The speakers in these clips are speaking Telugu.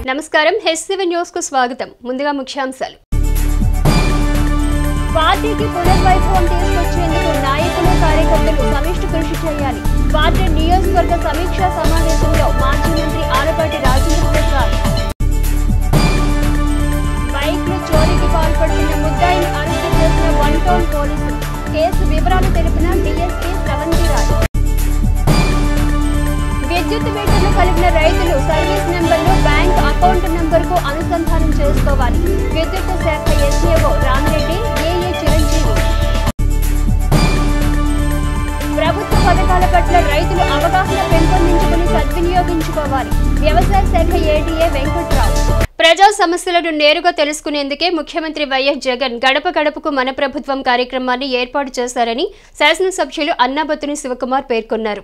నమస్కారం హెచ్ సెవెన్ న్యూస్ కు స్వాగతం ముందుగా ముఖ్యాంశాలు పార్టీకి పునర్వైభవం తీసుకొచ్చేందుకు నాయకులు కార్యకర్తలు సమిష్టి కృషి చేయాలి పార్టీ నియోజకవర్గ సమీక్షా సమావేశంలో మాజీ మంత్రి ఆలపాటి రాజేంద్ర ప్రసాద్ బైక్లు చోరీకి పాల్పడుతున్న ముద్దాయిని అరెస్టు చేసిన వన్ టౌన్ పోలీసులు కేసు వివరాలు తెలిపిన డీఎస్పీ స్రవంతిరాజ్ విద్యుత్ మీటర్లు కలిగిన రైతులు సర్వీస్ నెంబర్ను బ్యాంక్ అకౌంట్ నెంబర్కు అనుసంధానం చేసుకోవాలి విద్యుత్ శాఖ ఎస్ఏఓ రామిరెడ్డి ఏఏ చిరంజీవి ప్రభుత్వ పథకాల పట్ల రైతులు అవగాహన పెంపొందించుకుని సద్వినియోగించుకోవాలి వ్యవసాయ శాఖ ఏడీఏ వెంకట్రావు ప్రజా సమస్యలను నేరుగా తెలుసుకునేందుకే ముఖ్యమంత్రి వైఎస్ జగన్ గడప గడపకు మన ప్రభుత్వం కార్యక్రమాన్ని ఏర్పాటు చేశారని శాసనసభ్యులు అన్నాబత్తుని శివకుమార్ పేర్కొన్నారు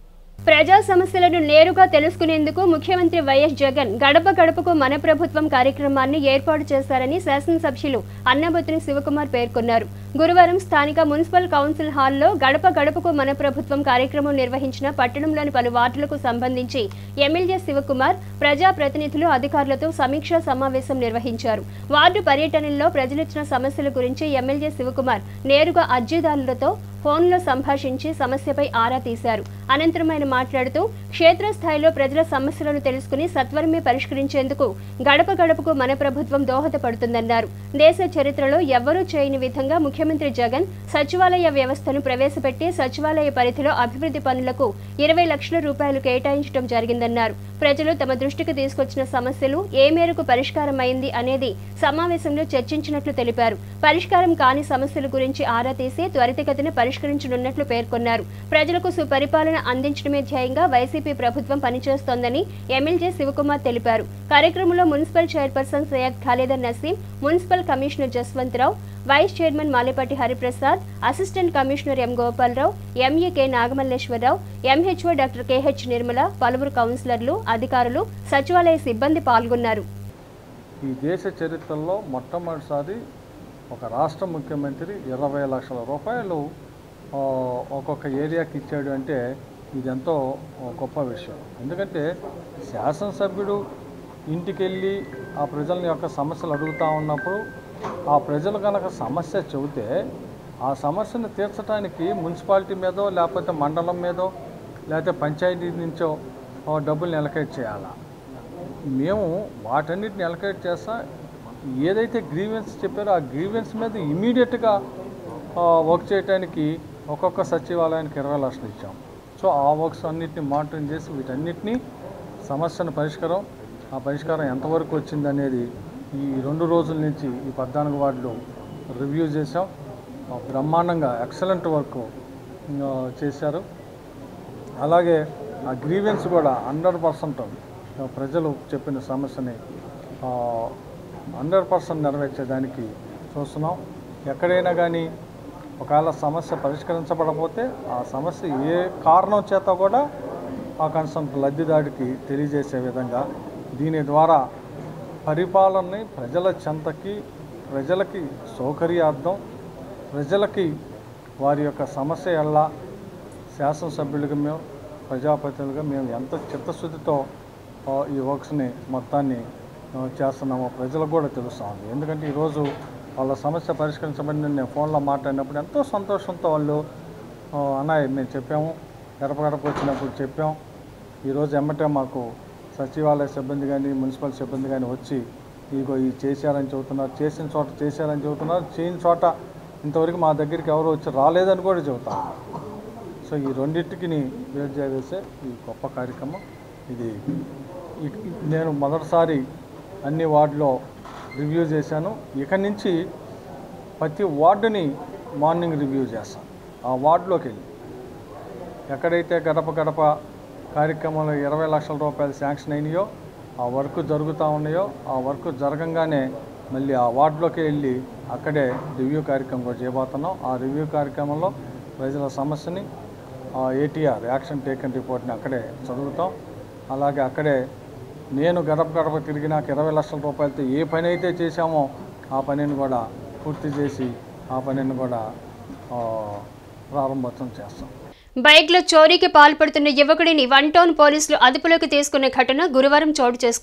ప్రజా సమస్యలను నేరుగా తెలుసుకునేందుకు ముఖ్యమంత్రి వైఎస్ జగన్ గడప గడపకు మన ప్రభుత్వం కార్యక్రమాన్ని ఏర్పాటు చేశారని శాసనసభ్యులు అన్నబత్తుని శివకుమార్ పేర్కొన్నారు గురువారం స్థానిక మున్సిపల్ కౌన్సిల్ హాల్లో గడప గడపకు మన ప్రభుత్వం కార్యక్రమం నిర్వహించిన పట్టణంలోని పలు వార్డులకు సంబంధించి ఎమ్మెల్యే శివకుమార్ ప్రజా ప్రతినిధులు అధికారులతో సమీక్షా సమావేశం నిర్వహించారు వార్డు పర్యటనలో ప్రజలిచ్చిన సమస్యల గురించి ఎమ్మెల్యే శివకుమార్ నేరుగా అర్జీదారులతో ఫోన్లో సంభాషించి సమస్యపై ఆరా తీశారు అనంతరం ఆయన మాట్లాడుతూ క్షేత్రస్థాయిలో ప్రజల సమస్యలను తెలుసుకుని సత్వరమే పరిష్కరించేందుకు గడప గడపకు మన ప్రభుత్వం దోహదపడుతుందన్నారు దేశ చరిత్రలో ఎవ్వరూ చేయని విధంగా ముఖ్యమంత్రి జగన్ సచివాలయ వ్యవస్థను ప్రవేశపెట్టి సచివాలయ పరిధిలో అభివృద్ధి పనులకు ఇరవై లక్షల రూపాయలు కేటాయించడం జరిగిందన్నారు ప్రజలు తమ దృష్టికి తీసుకొచ్చిన సమస్యలు ఏ మేరకు పరిష్కారమైంది అనేది సమావేశంలో చర్చించినట్లు తెలిపారు పరిష్కారం కాని సమస్యల గురించి ఆరా తీసి త్వరితగతిన పరిష్కరించనున్నట్లు పేర్కొన్నారు ప్రజలకు సుపరిపాలన అందించడమే ధ్యేయంగా వైసీపీ ప్రభుత్వం పనిచేస్తోందని ఎమ్మెల్యే శివకుమార్ తెలిపారు కార్యక్రమంలో municipal chairperson Syed Khalidar Naseem municipal commissioner Jaswantharao vice chairman Malepati Hariprasad assistant commissioner M Gopalarao MA K Nagamalleswararao MHO doctor KH Nirmala పలువురు కౌన్సిలర్లు అధికారులు సచివాలయ సిబ్బంది పాల్గొన్నారు ఈ దేశ చరిత్రలో మొట్టమొదటిసారి ఒక రాష్ట్ర ముఖ్యమంత్రి ఇరవై లక్షల రూపాయలు ఆ, ఒక్కొక్క ఏరియాకి ఇచ్చాడు అంటే ఇదెంతో గొప్ప విషయం ఎందుకంటే శాసనసభ్యుడు ఇంటికెళ్ళి ఆ ప్రజల యొక్క సమస్యలు అడుగుతూ ఉన్నప్పుడు ఆ ప్రజలు కనుక సమస్య చెబితే ఆ సమస్యను తీర్చడానికి మున్సిపాలిటీ మీదో లేకపోతే మండలం మీదో లేకపోతే పంచాయతీ నుంచో ఆ, డబ్బులు ఎలకేట్ చేయాలా మేము వాటన్నిటిని ఎలకేట్ చేస్తా ఏదైతే గ్రీవెన్స్ చెప్పారో ఆ గ్రీవెన్స్ మీద ఇమీడియట్గా వర్క్ చేయడానికి ఒక్కొక్క సచివాలయానికి ఇరవై లక్షలు ఇచ్చాం సో ఆ వర్క్స్ అన్నిటిని మానిటరింగ్ చేసి వీటన్నిటిని సమస్యను పరిష్కారం ఆ పరిష్కారం ఎంతవరకు వచ్చింది అనేది ఈ రెండు రోజుల నుంచి ఈ పద్నాలుగు వార్డులు రివ్యూ చేసాం ఆ, బ్రహ్మాండంగా ఎక్సలెంట్ వర్క్ ఆ, చేశారు అలాగే ఆ గ్రీవెన్స్ కూడా హండ్రెడ్ పర్సెంట్ ప్రజలు చెప్పిన సమస్యని హండ్రెడ్ పర్సెంట్ నెరవేర్చేదానికి చూస్తున్నాం ఎక్కడైనా కానీ ఒకవేళ సమస్య పరిష్కరించబడకపోతే ఆ సమస్య ఏ కారణం చేత కూడా ఆ కన్సర్న్ లబ్ధిదారికి తెలియజేసే విధంగా దీని ద్వారా పరిపాలనని ప్రజల చెంతకి ప్రజలకి సౌకర్యార్థం ప్రజలకి వారి యొక్క సమస్య ఎలా శాసనసభ్యులుగా మేము ప్రజాప్రతినిధులుగా మేము ఎంత చిత్తశుద్ధితో ఆ, ఈ వర్క్స్ని మొత్తాన్ని ఆ, చేస్తున్నామో ప్రజలకు కూడా తెలుస్తూ ఉంది ఎందుకంటే ఈరోజు వాళ్ళ సమస్య పరిష్కరించబడింది నేను ఫోన్లో మాట్లాడినప్పుడు ఎంతో సంతోషంతో వాళ్ళు ఆ, అన్నయ్య మేము చెప్పాము గడప గడప వచ్చినప్పుడు చెప్పాం ఈరోజు ఎమ్మటే మాకు సచివాలయ సిబ్బంది కానీ మున్సిపల్ సిబ్బంది కానీ వచ్చి ఇగో ఈ చేశారని చెబుతున్నారు చేసిన చోట చేశారని చెబుతున్నారు చేయని చోట ఇంతవరకు మా దగ్గరికి ఎవరు వచ్చి రాలేదని కూడా చెబుతారు సో ఈ రెండింటికి వేరు చేసే ఈ గొప్ప కార్యక్రమం ఇది ఇ- నేను మొదటిసారి అన్ని వార్డులో రివ్యూ చేశాను ఇక నుంచి ప్రతి వార్డుని మార్నింగ్ రివ్యూ చేస్తాను ఆ వార్డులోకి వెళ్ళి ఎక్కడైతే గడప గడప కార్యక్రమంలో ఇరవై లక్షల రూపాయలు శాంక్షన్ అయినాయో ఆ వర్క్ జరుగుతూ ఉన్నాయో ఆ వర్క్ జరగంగానే మళ్ళీ ఆ వార్డులోకి వెళ్ళి అక్కడే రివ్యూ కార్యక్రమం కూడా చేయబోతున్నాం ఆ రివ్యూ కార్యక్రమంలో ప్రజల సమస్యని ఏటీఆర్ యాక్షన్ టేకన్ రిపోర్ట్ని అక్కడే చదువుతాం అలాగే అక్కడే నేను గడప గడప తిరిగి నాకు ఇరవై లక్షల రూపాయలతో ఏ పని అయితే చేశామో ఆ పనిని కూడా పూర్తి చేసి ఆ పనిని కూడా ఆ, ప్రారంభోత్సవం చేస్తాం బైక్లో చోరీకి పాల్పడుతున్న యువకుడిని వన్ టౌన్ పోలీసులు అదుపులోకి తీసుకున్న ఘటన గురువారం చోటు చేసుకుంది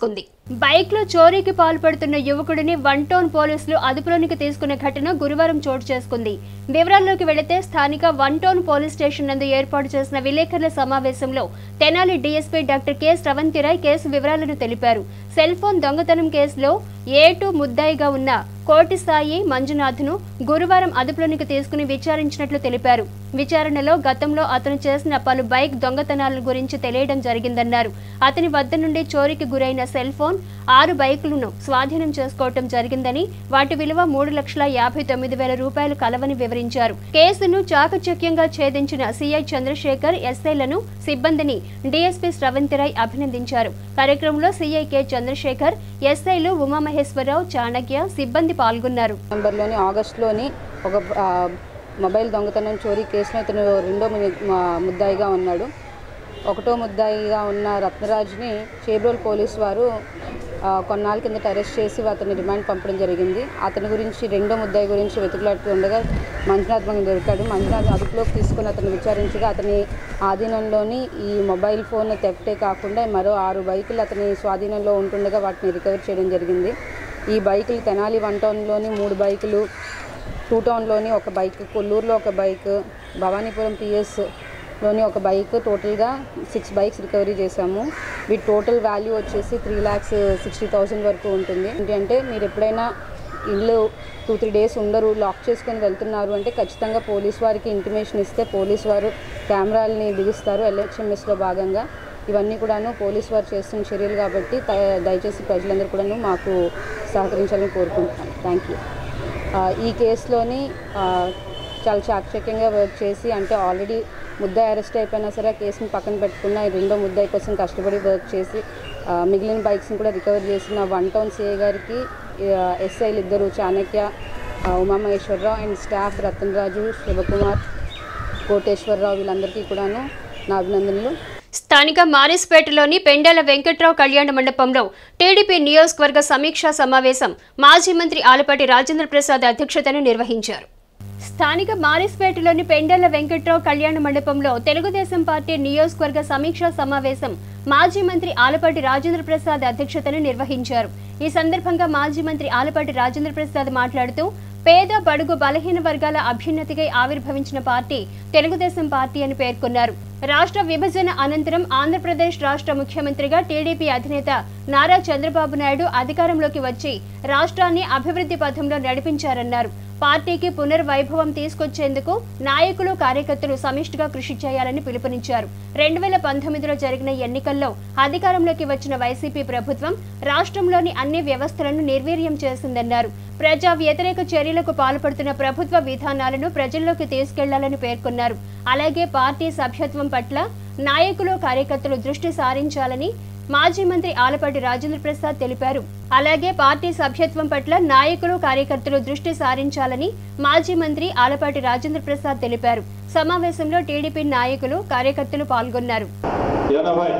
బైక్లో చోరీకి పాల్పడుతున్న యువకుడిని వన్ టౌన్ పోలీసులు అదుపులోనికి తీసుకున్న ఘటన గురువారం చోటు చేసుకుంది వివరాల్లోకి వెళితే స్థానిక వన్ టౌన్ పోలీస్ స్టేషన్ నందు ఏర్పాటు చేసిన విలేకరుల సమావేశంలో Tenali DSP doctor K Sravanthiroy case వివరాలను తెలిపారు సెల్ ఫోన్ దొంగతనం కేసులో ఏ టూ ముద్దాయిగా ఉన్న కోటి సాయి మంజునాథ్ను గురువారం అదుపులోనికి తీసుకుని విచారించినట్లు తెలిపారు విచారణలో గతంలో అతను చేసిన పలు బైక్ దొంగతనాల గురించి తెలియడం జరిగిందన్నారు అతని వద్ద నుండి చోరీకి గురైన సెల్ ఫోన్ ఆరు బైకులను స్వాధీనం చేసుకోవటం జరిగిందని వాటి విలువ మూడు లక్షల యాభై తొమ్మిది వేల రూపాయలు కలవని వివరించారు కేసును చాకచక్యంగా ఛేదించిన సిఐ చంద్రశేఖర్ ఎస్ఐలను సిబ్బందిని డీఎస్పీ స్రవంతిరాయ్ అభినందించారు కార్యక్రమంలో సిఐ కె చంద్రశేఖర్ ఎస్ఐలు ఉమామహేశ్వరరావు చాణక్య సిబ్బంది పాల్గొన్నారు నవంబర్లోని ఆగస్టులోని ఒక ఆ, మొబైల్ దొంగతనం చోరీ కేసులో ఇతను రెండో ము- మా- ముద్దాయిగా ఉన్నాడు ఒకటో ముద్దాయిగా ఉన్న రత్నరాజ్ని చేబ్రోల్ పోలీస్ వారు ఆ, కొన్నాళ్ళ కిందట అరెస్ట్ చేసి అతన్ని రిమాండ్ పంపడం జరిగింది అతని గురించి రెండో ముద్దాయి గురించి వెతుకులాడుతూ ఉండగా మంజునాథ్ మనకు దొరికాడు మంజునాథ్ అదుపులోకి తీసుకుని అతను విచారించగా అతని ఆధీనంలోని ఈ మొబైల్ ఫోన్ తెఫ్టే కాకుండా మరో ఆరు బైకులు అతని స్వాధీనంలో ఉంటుండగా వాటిని రికవర్ చేయడం జరిగింది ఈ బైకులు తెనాలి వన్ టౌన్లోని మూడు బైకులు టూ టౌన్లోని ఒక బైక్ కొల్లూరులో ఒక బైక్ భవానీపురం పిఎస్ లోని ఒక బైక్ టోటల్గా సిక్స్ బైక్స్ రికవరీ చేశాము వీటి టోటల్ వాల్యూ వచ్చేసి త్రీ ల్యాక్స్ సిక్స్టీ థౌసండ్ వరకు ఉంటుంది ఏంటంటే మీరు ఎప్పుడైనా ఇల్లు టూ త్రీ డేస్ ఉండరు లాక్ చేసుకొని వెళ్తున్నారు అంటే ఖచ్చితంగా పోలీస్ వారికి ఇంటిమేషన్ ఇస్తే పోలీస్ వారు కెమెరాలని బిగిస్తారు ఎల్హెచ్ఎంఎస్లో భాగంగా ఇవన్నీ కూడాను పోలీస్ వారు చేస్తున్న చర్యలు కాబట్టి త- దయచేసి ప్రజలందరూ కూడాను మాకు సహకరించాలని కోరుకుంటున్నాను థ్యాంక్ యూ ఆ, ఈ కేసులోని ఆ, చాలా చాకచక్యంగా వర్క్ చేసి అంటే ఆల్రెడీ ముద్దాయి అరెస్ట్ అయిపోయినా సరే ఆ కేసుని పక్కన పెట్టుకున్న ఈ రెండో ముద్దాయి కోసం కష్టపడి వర్క్ చేసి ఆ, మిగిలిన బైక్స్ని కూడా రికవర్ చేసిన వన్ టౌన్ సిఐ గారికి ఆ, ఎస్ఐలు ఇద్దరు చాణక్య ఆ, ఉమామహేశ్వరరావు అండ్ స్టాఫ్ రతన్రాజు శివకుమార్ కోటేశ్వరరావు వీళ్ళందరికీ కూడాను నా అభినందనలు స్థానిక మారిస్పేటలోని పెండెల వెంకట్రావు కళ్యాణ మండపంలో టీడీపీ నియోజకవర్గ సమీక్షా సమావేశం మాజీ మంత్రి ఆలపాటి రాజేంద్ర ప్రసాద్ అధ్యక్షతన నిర్వహించారు స్థానిక మారిస్పేటలోని పెండెల వెంకట్రావు కళ్యాణ మండపంలో తెలుగుదేశం పార్టీ నియోజకవర్గ సమీక్షా సమావేశం మాజీ మంత్రి ఆలపాటి రాజేంద్ర ప్రసాద్ అధ్యక్షతన నిర్వహించారు ఈ సందర్భంగా మాజీ మంత్రి ఆలపాటి రాజేంద్ర ప్రసాద్ మాట్లాడుతూ పేద బడుగు బలహీన వర్గాల అభ్యున్నతికై ఆవిర్భవించిన పార్టీ తెలుగుదేశం పార్టీ అని పేర్కొన్నారు రాష్ట్ర విభజన అనంతరం ఆంధ్రప్రదేశ్ రాష్ట్ర ముఖ్యమంత్రిగా టీడీపీ అధినేత నారా చంద్రబాబు నాయుడు అధికారంలోకి వచ్చి రాష్ట్రాన్ని అభివృద్ధి పథంలో నడిపించారన్నారు పార్టీకి పునర్వైభవం తీసుకొచ్చేందుకు నాయకులు కార్యకర్తలు సమిష్టిగా కృషి చేయాలని పిలుపునిచ్చారు రెండు వేల పంతొమ్మిదిలో జరిగిన ఎన్నికల్లో అధికారంలోకి వచ్చిన వైసీపీ ప్రభుత్వం రాష్ట్రంలోని అన్ని వ్యవస్థలను నిర్వీర్యం చేసిందన్నారు ప్రజా వ్యతిరేక చర్యలకు పాల్పడుతున్న ప్రభుత్వ విధానాలను ప్రజల్లోకి తీసుకెళ్లాలని పేర్కొన్నారు అలాగే పార్టీ సభ్యత్వం పట్ల నాయకులు కార్యకర్తలు దృష్టి సారించాలని మాజీ మంత్రి ఆలపాటి రాజేంద్ర ప్రసాద్ తెలిపారు అలాగే పార్టీ సభ్యత్వం పట్ల నాయకులు కార్యకర్తలు దృష్టి సారించాలని మాజీ మంత్రి ఆలపాటి రాజేంద్ర ప్రసాద్ తెలిపారు సమావేశంలో టీడీపీ నాయకులు కార్యకర్తలు పాల్గొన్నారు ఎనభై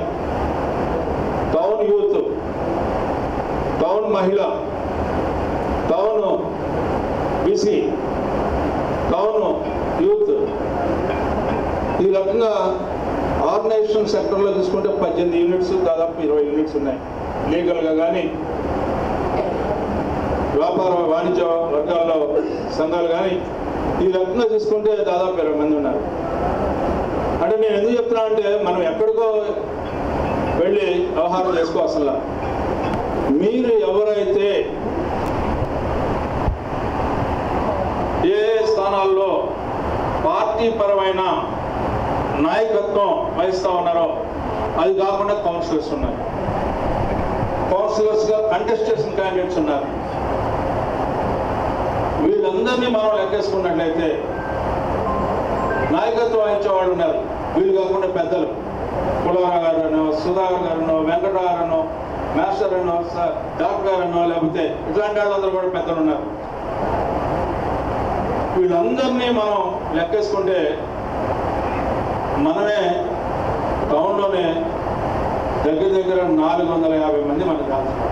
టౌన్ యూత్ టౌన్ మహిళ టౌన్ బీసీ టౌన్ యూత్ ఈ రకంగా ఆర్గనైజేషన్ సెక్టర్లో చూసుకుంటే పద్దెనిమిది యూనిట్స్ దాదాపు ఇరవై యూనిట్స్ ఉన్నాయి లీగల్గా కానీ వ్యాపార వాణిజ్య వర్గాల్లో సంఘాలు కానీ ఈ రకంగా చూసుకుంటే దాదాపు ఇరవై మంది ఉన్నారు అంటే నేను ఎందుకు చెప్తున్నా అంటే మనం ఎక్కడికో వెళ్ళి వ్యవహారం చేసుకోవాల్సింలా మీరు ఎవరైతే ఏ స్థానాల్లో పార్టీ పరమైన నాయకత్వం వహిస్తూ ఉన్నారో అది కాకుండా కౌన్సిలర్స్ ఉన్నారు కౌన్సిలర్స్గా కంటెస్ట్ చేసిన క్యాండిడేట్స్ ఉన్నారు వీళ్ళందరినీ మనం లెక్కేసుకున్నట్లయితే నాయకత్వం వహించే వాళ్ళు ఉన్నారు వీళ్ళు కాకుండా పెద్దలు పులవరావు గారు అనో సుధాకర్ గారు అనో వెంకటరావు గారు అనో మాస్టర్ అనో స- డాక్టర్ గారు అనో లేకపోతే ఇట్లాంటి వాళ్ళందరూ కూడా పెద్దలు ఉన్నారు వీళ్ళందరినీ మనం లెక్కేసుకుంటే మనమే టౌన్లోనే దగ్గర దగ్గర నాలుగు వందల యాభై మంది మనకు కాల్చున్నారు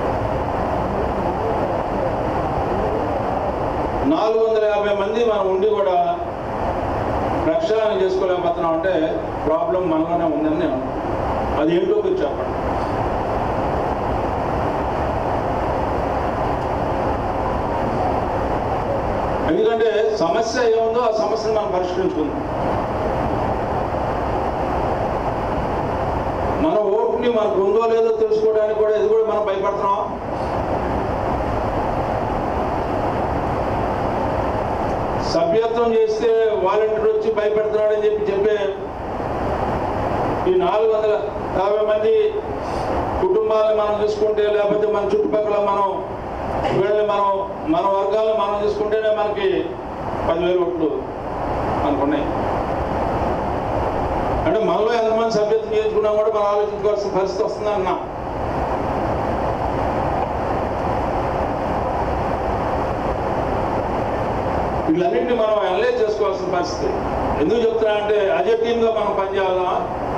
నాలుగు వందల యాభై మంది మనం ఉండి కూడా ప్రక్షాళన చేసుకోలేకపోతున్నాం అంటే ప్రాబ్లం మనలోనే ఉందని నేను అనుకుంటున్నాను. అది ఏంటో మీరు చెప్పండి ఎందుకంటే సమస్య ఏముందో ఆ సమస్యను మనం పరిష్కరించుకుందాం మన ఓటుని మనకు ఉందో లేదో తెలుసుకోవడానికి కూడా ఇది కూడా మనం భయపడుతున్నాం సభ్యత్వం చేస్తే వాలంటీర్ వచ్చి భయపెడుతున్నాడని చెప్పి చెప్పే ఈ నాలుగు వందల యాభై మంది కుటుంబాలను మనం చూసుకుంటే లేకపోతే మన చుట్టుపక్కల మనం వీళ్ళని మనం మన వర్గాలను మనం చూసుకుంటేనే మనకి పదివేలు ఓట్లు మనకున్నాయి అంటే మనలో ఎంతమంది సభ్యత్వం చేసుకున్నా కూడా మనం ఆలోచించుకోవాల్సిన పరిస్థితి వస్తుంది అన్నా వీళ్ళన్నింటినీ మనం అనలైజ్ చేసుకోవాల్సిన పరిస్థితి ఎందుకు చెప్తున్నా అంటే అజే టీమ్గా మనం పనిచేయాలా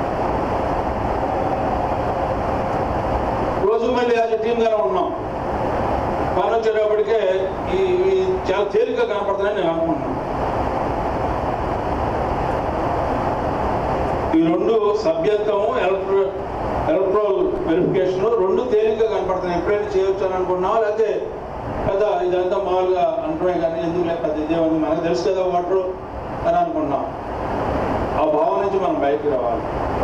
రోజు మళ్ళీ అజే టీమ్గానే ఉన్నాం పని వచ్చేటప్పటికే ఈ ఈ చాలా తేలిక కనపడుతుందని నేను అనుకుంటున్నాను ఈ రెండు సభ్యత్వము ఎలక్ట్రో ఎలక్ట్రల్ వెరిఫికేషన్ రెండు తేలిగ్గా కనపడుతున్నాయి ఎప్పుడైనా చేయొచ్చు అని అనుకున్నావా లేకపోతే కదా ఇదంతా మామూలుగా అంటున్నాయి కానీ ఎందుకు లేక పెద్ద ఇదేమని మనకు తెలుసు కదా వాటర్ అని అనుకున్నాం ఆ భావం నుంచి మనం బయటకు రావాలి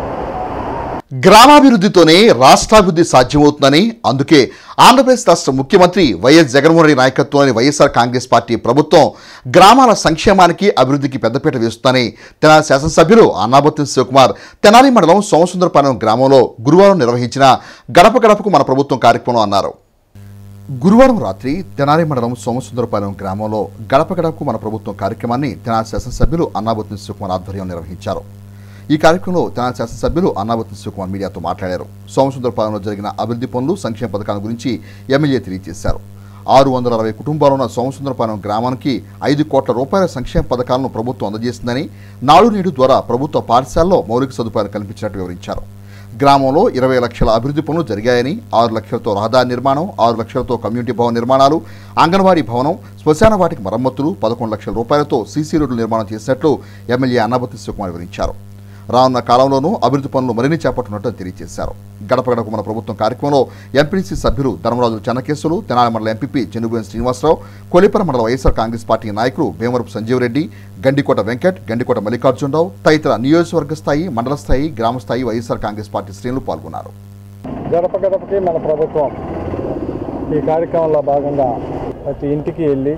గ్రామాభివృద్ధితోనే రాష్ట్రాభివృద్ధి సాధ్యమవుతుందని అందుకే ఆంధ్రప్రదేశ్ రాష్ట్ర ముఖ్యమంత్రి వైఎస్ జగన్మోహన్ రెడ్డి నాయకత్వంలోని వైఎస్ఆర్ కాంగ్రెస్ పార్టీ ప్రభుత్వం గ్రామాల సంక్షేమానికి అభివృద్ధికి పెద్దపీట వేస్తుందని తెనాలి శాసనసభ్యులు అన్నాబత్తి శివకుమార్ తెనాలి మండలం సోమసుందరపాలెం గ్రామంలో గురువారం నిర్వహించిన గడప గడపకు మన ప్రభుత్వం కార్యక్రమంలో అన్నారు గురువారం రాత్రి తెనాలి మండలం సోమసుందరపాలెం గ్రామంలో గడప గడపకు మన ప్రభుత్వం కార్యక్రమాన్ని తెనాలి శాసనసభ్యులు అన్నాబత్తి శివకుమార్ ఆధ్వర్యం నిర్వహించారు ఈ కార్యక్రమంలో తెనాలి శాసనసభ్యులు అన్నాబత్తి శివకుమార్ మీడియాతో మాట్లాడారు సోమసుందరపాలెంలో జరిగిన అభివృద్ధి పనులు సంక్షేమ పథకాల గురించి ఎమ్మెల్యే తెలియజేశారు ఆరు వందల అరవై కుటుంబాలు ఉన్న సోమసుందరపాలెం గ్రామానికి ఐదు కోట్ల రూపాయల సంక్షేమ పథకాలను ప్రభుత్వం అందజేస్తుందని నాడు నేడు ద్వారా ప్రభుత్వ పాఠశాలలో మౌలిక సదుపాయాలు కల్పించినట్టు వివరించారు గ్రామంలో ఇరవై లక్షల అభివృద్ధి పనులు జరిగాయని ఆరు లక్షలతో రహదారి నిర్మాణం ఆరు లక్షలతో కమ్యూనిటీ భవన నిర్మాణాలు అంగన్వాడీ భవనం శ్మశాన వాటికి మరమ్మతులు పదకొండు లక్షల రూపాయలతో సీసీ రోడ్లు నిర్మాణం చేసినట్లు ఎమ్మెల్యే అన్నబత్తి శివకుమార్ వివరించారు రానున్న కాలంలోనూ అభివృద్ధి పనులు మరిన్ని చేపట్టున్నట్టు తెలియజేశారు గడప గడప మన ప్రభుత్వం కార్యక్రమంలో ఎంపీడీసీ సభ్యులు ధర్మరాజు చెన్నకేశులు తెనాలి మండల ఎంపీపీ చెన్నుబోయిన శ్రీనివాసరావు కొలిపర మండల వైఎస్ఆర్ కాంగ్రెస్ పార్టీ నాయకులు భీమవరపు సంజీవరెడ్డి గండికోట వెంకట్ గండికోట మల్లికార్జునరావు తదితర నియోజకవర్గ స్థాయి మండల స్థాయి గ్రామ స్థాయి వైఎస్ఆర్ కాంగ్రెస్ పార్టీ శ్రేణులు పాల్గొన్నారు గడప గడపకి మన ప్రభుత్వం ఈ కార్యక్రమంలో భాగంగా ప్రతి ఇంటికి వెళ్ళి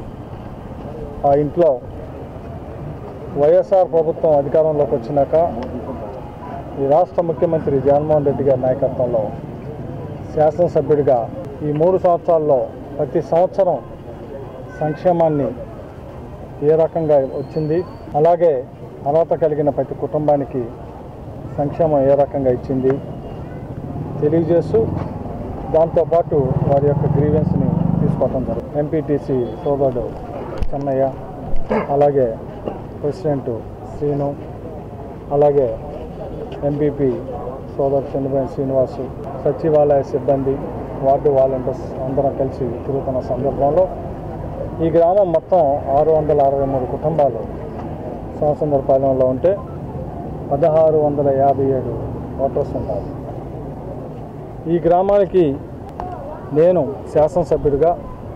ఆ ఇంట్లో వైఎస్ఆర్ ప్రభుత్వం అధికారంలోకి వచ్చినాక ఈ రాష్ట్ర ముఖ్యమంత్రి జగన్మోహన్ రెడ్డి గారి నాయకత్వంలో శాసనసభ్యుడిగా ఈ మూడు సంవత్సరాల్లో ప్రతి సంవత్సరం సంక్షేమాన్ని ఏ రకంగా వచ్చింది అలాగే అర్హత కలిగిన ప్రతి కుటుంబానికి సంక్షేమం ఏ రకంగా ఇచ్చింది తెలియజేస్తూ దాంతోపాటు వారి యొక్క గ్రీవెన్స్ని తీసుకోవటం జరుగుతుంది ఎంపీటీసీ సోదరుడు చెన్నయ్య అలాగే ప్రెసిడెంట్ శ్రీను అలాగే ఎంపీపీ సోదరు చంద్రబాబు శ్రీనివాసు సచివాలయ సిబ్బంది వార్డు వాలంటీర్స్ అందరం కలిసి తిరుగుతున్న సందర్భంలో ఈ గ్రామం మొత్తం ఆరు వందల అరవై మూడు కుటుంబాలు సంవత్సరంపాలెంలో ఉంటే పదహారు వందల యాభై ఏడు ఓటర్స్ ఉన్నారు ఈ గ్రామానికి నేను శాసనసభ్యుడిగా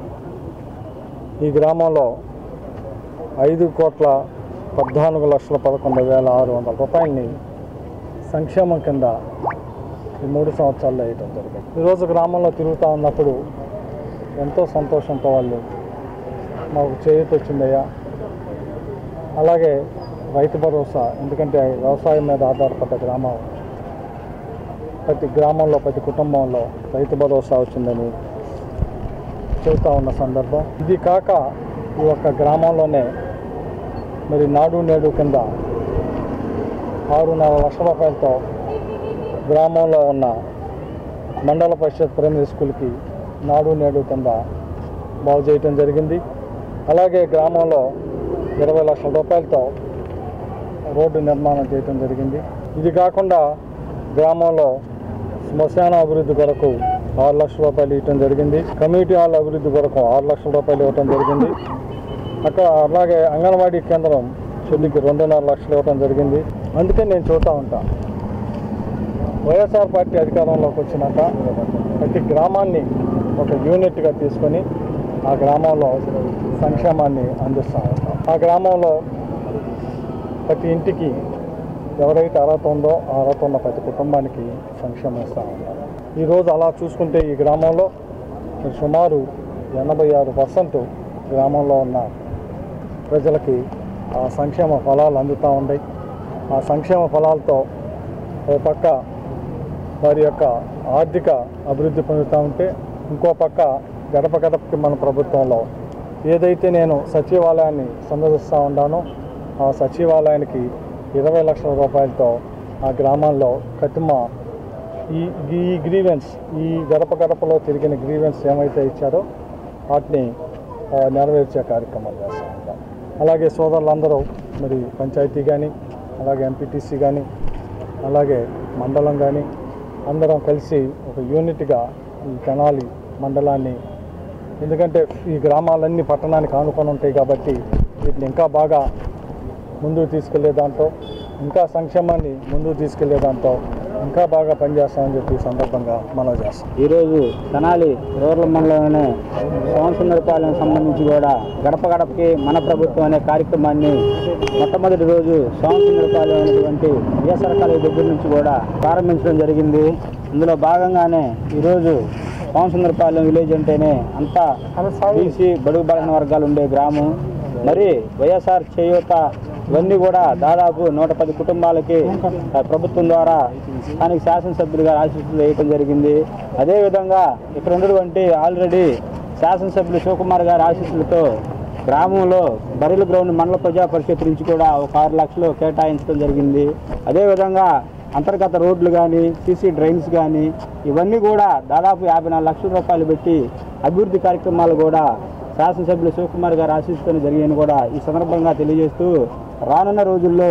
ఈ గ్రామంలో ఐదు కోట్ల పద్నాలుగు లక్షల పదకొండు వేల ఆరు వందల రూపాయలని సంక్షేమం కింద ఈ మూడు సంవత్సరాల్లో వేయటం జరిగింది ఈరోజు గ్రామంలో తిరుగుతూ ఉన్నప్పుడు ఎంతో సంతోషంతో వాళ్ళు మాకు చేయూత వచ్చిందయ్యా అలాగే రైతు భరోసా ఎందుకంటే వ్యవసాయం మీద ఆధారపడ్డ గ్రామం ప్రతి గ్రామంలో ప్రతి కుటుంబంలో రైతు భరోసా వచ్చిందని చెబుతా ఉన్న సందర్భం ఇది కాక ఈ ఒక్క గ్రామంలోనే మరి నాడు నేడు కింద ఆరున్నర లక్షల రూపాయలతో గ్రామంలో ఉన్న మండల పరిషత్ ప్రైమరీ స్కూల్కి నాడు నేడు కింద బాగు చేయటం జరిగింది అలాగే గ్రామంలో ఇరవై లక్షల రూపాయలతో రోడ్డు నిర్మాణం చేయటం జరిగింది ఇది కాకుండా గ్రామంలో శ్మశాన అభివృద్ధి కొరకు ఆరు లక్షల రూపాయలు ఇవ్వటం జరిగింది కమ్యూనిటీ హాల్ అభివృద్ధి కొరకు ఆరు లక్షల రూపాయలు ఇవ్వటం జరిగింది అక్కడ అలాగే అంగన్వాడీ కేంద్రం చెల్లికి రెండున్నర లక్షలు ఇవ్వటం జరిగింది అందుకే నేను చూస్తూ ఉంటా వైఎస్ఆర్ పార్టీ అధికారంలోకి వచ్చినాక ప్రతి గ్రామాన్ని ఒక యూనిట్గా తీసుకొని ఆ గ్రామంలో సంక్షేమాన్ని అందిస్తూ ఉంటాం ఆ గ్రామంలో ప్రతి ఇంటికి ఎవరైతే అర్హత ఉందో ఆ అర్హత ఉన్న ప్రతి కుటుంబానికి సంక్షేమం ఇస్తా ఉన్నారు ఈరోజు అలా చూసుకుంటే ఈ గ్రామంలో సుమారు ఎనభై ఆరు పర్సెంట్ గ్రామంలో ఉన్న ప్రజలకి ఆ సంక్షేమ ఫలాలు అందుతూ ఉన్నాయి ఆ సంక్షేమ ఫలాలతో ఓ పక్క వారి యొక్క ఆర్థిక అభివృద్ధి పొందుతూ ఉంటే ఇంకో పక్క గడప గడపకి మన ప్రభుత్వంలో ఏదైతే నేను సచివాలయాన్ని సందర్శిస్తూ ఉన్నానో ఆ సచివాలయానికి ఇరవై లక్షల రూపాయలతో ఆ గ్రామాల్లో కట్టుమ ఈ ఈ గ్రీవెన్స్ ఈ గడప గడపలో తిరిగిన గ్రీవెన్స్ ఏమైతే ఇచ్చారో వాటిని ఆ, నెరవేర్చే కార్యక్రమాలు చేస్తూ ఉంటాం అలాగే సోదరులందరూ మరి పంచాయతీ కానీ అలాగే ఎంపీటీసీ కానీ అలాగే మండలం కానీ అందరం కలిసి ఒక యూనిట్గా ఈ తెనాలి మండలాన్ని ఎందుకంటే ఈ గ్రామాలన్నీ పట్టణానికి ఆనుకొని ఉంటాయి కాబట్టి వీటిని ఇంకా బాగా ముందుకు తీసుకెళ్లే దాంట్లో ఇంకా సంక్షేమాన్ని ముందుకు తీసుకెళ్లే దాంట్లో ఇంకా బాగా పనిచేస్తామని చెప్పి ఈ సందర్భంగా మనం చేస్తాం ఈరోజు తెనాలి రూరల్ మండలంలోనే సంవత్సరపాలెం సంబంధించి కూడా గడప గడపకి మన ప్రభుత్వం అనే కార్యక్రమాన్ని మొట్టమొదటి రోజు సంవత్సరపాలెం అనేటువంటి వైఎస్ఆర్ కాలేజ్ దగ్గర నుంచి కూడా ప్రారంభించడం జరిగింది ఇందులో భాగంగానే ఈరోజు సంవత్సరపాలెం విలేజ్ అంటేనే అంతా బీసీ బడుగు బలహీన వర్గాలు ఉండే గ్రామం మరి వైఎస్ఆర్ చేయూత ఇవన్నీ కూడా దాదాపు నూట పది కుటుంబాలకి ఆ, ప్రభుత్వం ద్వారా స్థానిక శాసనసభ్యులుగా ఆశీస్సులు వేయటం జరిగింది అదేవిధంగా ఇక్కడ ఉన్నటువంటి ఆల్రెడీ శాసనసభ్యులు శివకుమార్ గారి ఆశీస్సులతో గ్రామంలో బరిల గ్రౌండ్ మండల ప్రజా పరిషత్ నుంచి కూడా ఒక ఆరు లక్షలు కేటాయించడం జరిగింది అదేవిధంగా అంతర్గత రోడ్లు కానీ సీసీ డ్రైన్స్ కానీ ఇవన్నీ కూడా దాదాపు యాభై నాలుగు లక్షల రూపాయలు పెట్టి అభివృద్ధి కార్యక్రమాలు కూడా శాసనసభ్యులు శివకుమార్ గారు ఆశిస్తూనే జరిగాయని కూడా ఈ సందర్భంగా తెలియజేస్తూ రానున్న రోజుల్లో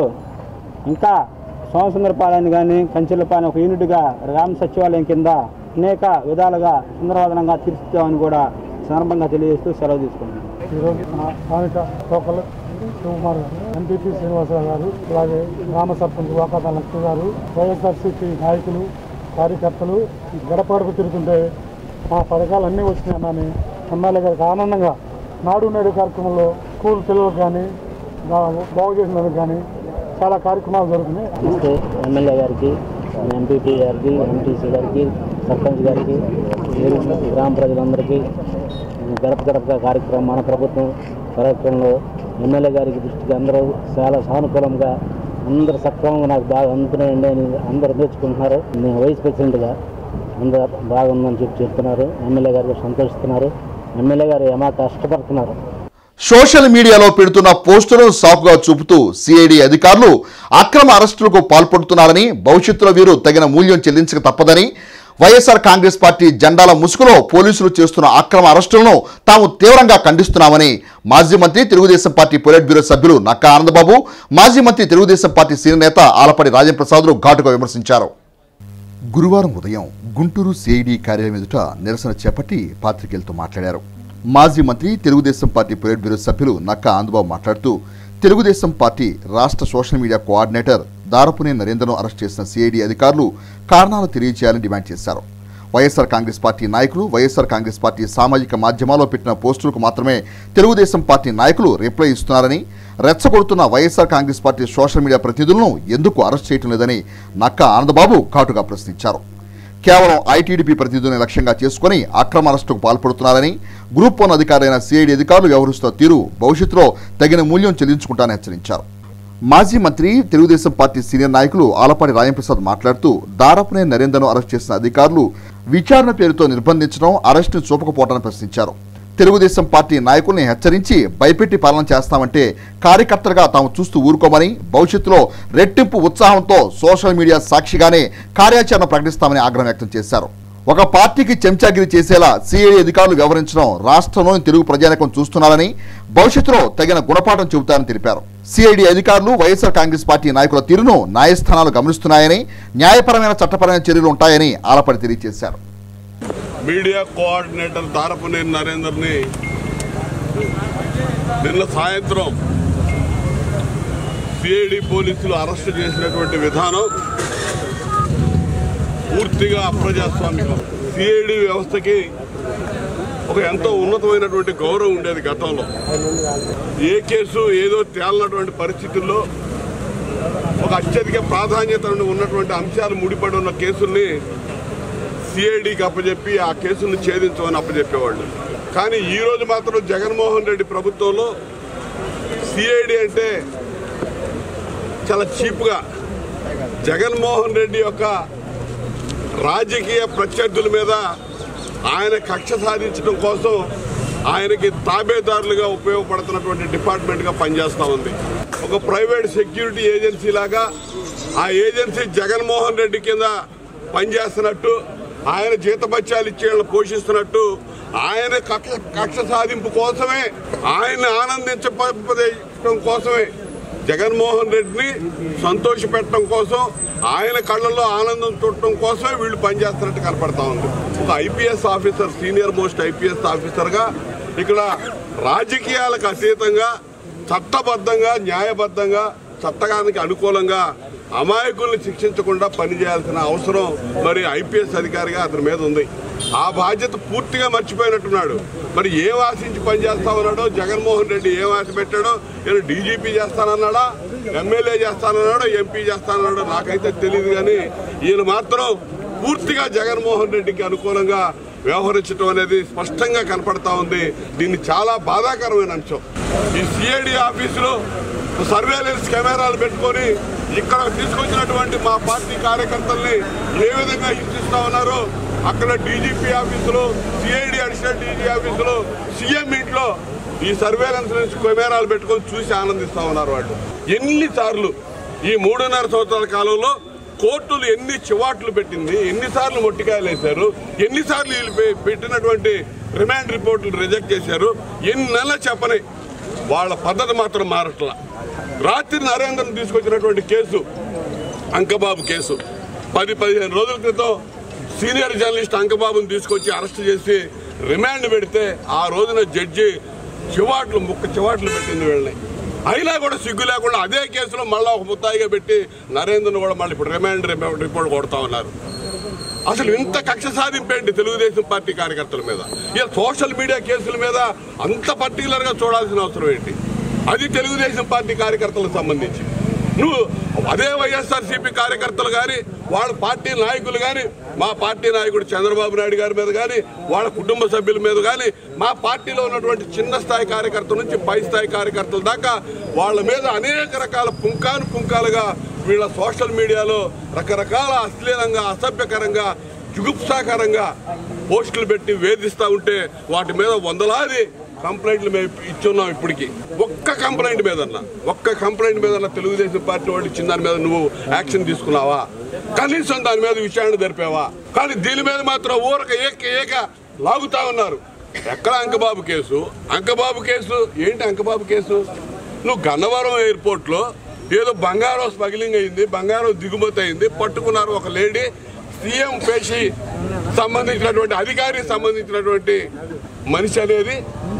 ఇంకా సోమసుందరపాలెన్ని కానీ కంచెలపాలెం ఒక యూనిట్గా గ్రామ సచివాలయం కింద అనేక విధాలుగా సుందరవదనంగా తీర్చిద్దామని కూడా ఈ సందర్భంగా తెలియజేస్తూ సెలవు తీసుకున్నాను ఈరోజు మన స్థానిక లోకల్ శివకుమార్ గారు ఎంపీపీ శ్రీనివాసరావు గారు అలాగే గ్రామ సర్పంచ్ వాకాత లక్ష్మి గారు వైఎస్ఆర్సీపీ నాయకులు కార్యకర్తలు గడప గడప తిరుగుతుంటే మా పథకాలు అన్నీ వచ్చినాయని ఎమ్మెల్యే గారికి ఆనందంగా నాడు నేడు కార్యక్రమంలో స్కూల్ పిల్లలకు కానీ గా- బాగు చేసినందుకు కానీ చాలా కార్యక్రమాలు జరుగుతున్నాయి నమస్తే ఎమ్మెల్యే గారికి ఎంపీపీ గారికి ఎంటీసీ గారికి సర్పంచ్ గారికి మీరు గ్రామ ప్రజలందరికీ గడప గడప కార్యక్రమం మన ప్రభుత్వం కార్యక్రమంలో ఎమ్మెల్యే గారికి దృష్టికి అందరూ చాలా సానుకూలంగా అందరు సక్రమంగా నాకు బాగా అందుతున్నాయండి అని అందరూ నేర్చుకుంటున్నారు నేను వైస్ ప్రెసిడెంట్గా అందరూ బాగుందని చెప్పి చెప్తున్నారు ఎమ్మెల్యే గారు కూడా సంతోషిస్తున్నారు ఎమ్మెల్యే గారు ఏమా కష్టపడుతున్నారు సోషల్ మీడియాలో పెడుతున్న పోస్టులను సాకుగా చూపుతూ సిఐడి అధికారులు అక్రమ అరెస్టులకు పాల్పడుతున్నారని భవిష్యత్తులో వీరు తగిన మూల్యం చెల్లించక తప్పదని వైఎస్ఆర్ కాంగ్రెస్ పార్టీ జెండాల ముసుగులో పోలీసులు చేస్తున్న అక్రమ అరెస్టులను తాము తీవ్రంగా ఖండిస్తున్నామని మాజీ మంత్రి తెలుగుదేశం పార్టీ పొలిట్ బ్యూరో సభ్యులు నక్కా ఆనందబాబు మాజీ మంత్రి తెలుగుదేశం పార్టీ సీనియర్ నేత ఆలపడి రాజప్రసాద్లు ఘాటుగా విమర్శించారు గురువారం ఉదయం గుంటూరు సిఐడి కార్యాలయం ఎదుట నిరసన చేపట్టి పాత్రికేయులతో మాట్లాడారు మాజీ మంత్రి తెలుగుదేశం పార్టీ పొలిట్ బ్యూరో సభ్యులు నక్కా ఆందుబాబు మాట్లాడుతూ తెలుగుదేశం పార్టీ రాష్ట్ర సోషల్ మీడియా కోఆర్డినేటర్ దారపునే నరేంద్రను అరెస్ట్ చేసిన సిఐడి అధికారులు కారణాలు తెలియజేయాలని డిమాండ్ చేశారు వైఎస్ఆర్ కాంగ్రెస్ పార్టీ నాయకులు వైఎస్ఆర్ కాంగ్రెస్ పార్టీ సామాజిక మాధ్యమాల్లో పెట్టిన పోస్టులకు మాత్రమే తెలుగుదేశం పార్టీ నాయకులు రిప్లై ఇస్తున్నారని రెచ్చగొడుతున్న YSR Congress party social media ప్రతినిధులను ఎందుకు అరెస్ట్ చేయటం లేదని నక్కా ఆనందబాబు ఘాటుగా ప్రశ్నించారు కేవలం ఐటీడీపీ ప్రతినిధులను లక్ష్యంగా చేసుకుని అక్రమ అరెస్టుకు పాల్పడుతున్నారని గ్రూప్ వన్ అధికారైన సిఐడి అధికారులు వ్యవహరిస్తున్న తీరు భవిష్యత్తులో తగిన మూల్యం చెల్లించుకుంటానని హెచ్చరించారు మాజీ మంత్రి తెలుగుదేశం పార్టీ సీనియర్ నాయకులు ఆలపాటి రాజంప్రసాద్ మాట్లాడుతూ దారపునే నరేందర్ను అరెస్ట్ చేసిన అధికారులు విచారణ పేరుతో నిర్బంధించడం అరెస్టును చూపకపోవటాన్ని ప్రశ్నించారు తెలుగుదేశం పార్టీ నాయకుల్ని హెచ్చరించి భయపెట్టి పాలన చేస్తామంటే కార్యకర్తలుగా తాము చూస్తూ ఊరుకోమని భవిష్యత్తులో రెట్టింపు ఉత్సాహంతో సోషల్ మీడియా సాక్షిగానే కార్యాచరణ ప్రకటిస్తామని ఆగ్రహం వ్యక్తం చేశారు ఒక పార్టీకి చెంచాగిరి చేసేలా సిఐడి అధికారులు వ్యవహరించడం రాష్ట్రంలోని తెలుగు ప్రజానికం చూస్తున్నారని భవిష్యత్తులో తగిన గుణపాఠం చెబుతారని తెలిపారు సిఐడి అధికారులు వైఎస్ఆర్ కాంగ్రెస్ పార్టీ నాయకుల తీరును న్యాయస్థానాలు గమనిస్తున్నాయని న్యాయపరమైన చట్టపరమైన చర్యలు ఉంటాయని ఆలపడి తెలియజేశారు మీడియా కోఆర్డినేటర్ దారపనేని నరేందర్ని నిన్న సాయంత్రం సిఐడి పోలీసులు అరెస్ట్ చేసినటువంటి విధానం పూర్తిగా అప్రజాస్వామికం సిఐడి వ్యవస్థకి ఒక ఎంతో ఉన్నతమైనటువంటి గౌరవం ఉండేది గతంలో ఏ కేసు ఏదో తేలనటువంటి పరిస్థితుల్లో ఒక అత్యధిక ప్రాధాన్యత ఉన్నటువంటి అంశాలు ముడిపడి ఉన్న కేసుల్ని సిఐడికి అప్పచెప్పి ఆ కేసులను ఛేదించమని అప్పచెప్పేవాళ్ళు కానీ ఈ రోజు మాత్రం జగన్మోహన్ రెడ్డి ప్రభుత్వంలో సిఐడి అంటే చాలా చీప్గా జగన్మోహన్ రెడ్డి యొక్క రాజకీయ ప్రత్యర్థుల మీద ఆయన కక్ష సాధించడం కోసం ఆయనకి తాబేదారులుగా ఉపయోగపడుతున్నటువంటి డిపార్ట్మెంట్గా పనిచేస్తూ ఉంది ఒక ప్రైవేట్ సెక్యూరిటీ ఏజెన్సీ లాగా ఆ ఏజెన్సీ జగన్మోహన్ రెడ్డి కింద పనిచేస్తున్నట్టు ఆయన జీతభత్యాలు ఇచ్చి వీళ్ళని పోషిస్తున్నట్టు ఆయన కక్ష కక్ష సాధింపు కోసమే ఆయన ఆనందించడం కోసమే జగన్మోహన్ రెడ్డిని సంతోష పెట్టడం కోసం ఆయన కళ్ళల్లో ఆనందం చూడటం కోసమే వీళ్ళు పనిచేస్తున్నట్టు కనపడతా ఉంది ఒక IPS officer senior most IPS ఆఫీసర్గా ఇక్కడ రాజకీయాలకు అతీతంగా చట్టబద్ధంగా న్యాయబద్ధంగా చట్టగానికి అనుకూలంగా అమాయకుల్ని శిక్షించకుండా పనిచేయాల్సిన అవసరం మరి ఐపీఎస్ అధికారిగా అతని మీద ఉంది ఆ బాధ్యత పూర్తిగా మర్చిపోయినట్టున్నాడు మరి ఏం ఆశించి పనిచేస్తా ఉన్నాడో జగన్మోహన్ రెడ్డి ఏం ఆశ పెట్టాడో నేను డీజీపీ చేస్తానన్నాడా ఎమ్మెల్యే చేస్తానన్నాడో ఎంపీ చేస్తానన్నాడో నాకైతే తెలియదు కానీ ఈయన మాత్రం పూర్తిగా జగన్మోహన్ రెడ్డికి అనుకూలంగా వ్యవహరించడం అనేది స్పష్టంగా కనపడతా ఉంది దీన్ని చాలా బాధాకరమైన అంశం ఈ సిఐడి ఆఫీసులో సర్వేలెన్స్ కెమెరాలు పెట్టుకొని ఇక్కడ తీసుకొచ్చినటువంటి మా పార్టీ కార్యకర్తల్ని ఏ విధంగా హింసిస్తా ఉన్నారో అక్కడ డీజీపీ ఆఫీసులో సిఐడి అడిషనల్ డీజీ ఆఫీసులో సీఎం ఇంట్లో ఈ సర్వేలెన్స్ కెమెరాలు పెట్టుకొని చూసి ఆనందిస్తా ఉన్నారు వాళ్ళు ఎన్నిసార్లు ఈ మూడున్నర సంవత్సరాల కాలంలో కోర్టులు ఎన్ని చివాట్లు పెట్టింది ఎన్నిసార్లు మొట్టికాయలు వేశారు ఎన్నిసార్లు వీళ్ళు పె- పెట్టినటువంటి రిమాండ్ రిపోర్టులు రిజెక్ట్ చేశారు ఎన్ని నెలలు చెప్పని వాళ్ళ పద్ధతి మాత్రం మారట్లా రాత్రి నరేంద్రను తీసుకొచ్చినటువంటి కేసు అంకబాబు కేసు పది పదిహేను రోజుల క్రితం సీనియర్ జర్నలిస్ట్ అంకబాబుని తీసుకొచ్చి అరెస్ట్ చేసి రిమాండ్ పెడితే ఆ రోజున జడ్జి చివాట్లు ముక్క చివాట్లు పెట్టింది వీళ్ళని అయినా కూడా సిగ్గు లేకుండా అదే కేసులో మళ్ళీ ఒక ముద్దాయిగా పెట్టి నరేంద్రను కూడా మళ్ళీ ఇప్పుడు రిమాండ్ రిపోర్ట్ కొడతా ఉన్నారు అసలు ఇంత కక్ష సాధింపేంటి తెలుగుదేశం పార్టీ కార్యకర్తల మీద ఇలా సోషల్ మీడియా కేసుల మీద అంత పర్టికులర్ గా చూడాల్సిన అవసరం ఏంటి అది తెలుగుదేశం పార్టీ కార్యకర్తలకు సంబంధించి నువ్వు అదే వైఎస్ఆర్సీపీ కార్యకర్తలు కానీ వాళ్ళ పార్టీ నాయకులు కానీ మా పార్టీ నాయకుడు చంద్రబాబు నాయుడు గారి మీద కానీ వాళ్ళ కుటుంబ సభ్యుల మీద కానీ మా పార్టీలో ఉన్నటువంటి చిన్న స్థాయి కార్యకర్తల నుంచి పై స్థాయి కార్యకర్తల దాకా వాళ్ళ మీద అనేక రకాల పుంకాను పుంకాలుగా వీళ్ళ సోషల్ మీడియాలో రకరకాల అశ్లీలంగా అసభ్యకరంగా జుగుప్సాకరంగా పోస్టులు పెట్టి వేధిస్తూ ఉంటే వాటి మీద వందలాది కంప్లైంట్లు మేము ఇచ్చున్నాం ఇప్పటికి ఒక్క కంప్లైంట్ మీద ఒక్క కంప్లైంట్ మీద తెలుగుదేశం పార్టీ వాళ్ళు ఇచ్చిన దాని మీద నువ్వు యాక్షన్ తీసుకున్నావా కనీసం దాని మీద విచారణ జరిపావా కానీ దీని మీద మాత్రం ఊరక ఏక ఏక లాగుతా ఉన్నారు ఎక్కడ అంకబాబు కేసు అంకబాబు కేసు ఏంటి అంకబాబు కేసు నువ్వు గన్నవరం ఎయిర్పోర్ట్లో ఏదో బంగారం స్మగ్లింగ్ అయింది బంగారం దిగుమతి అయింది పట్టుకున్నారు ఒక లేడీ సీఎం పేషి సంబంధించినటువంటి అధికారికి సంబంధించినటువంటి మనిషి అనేది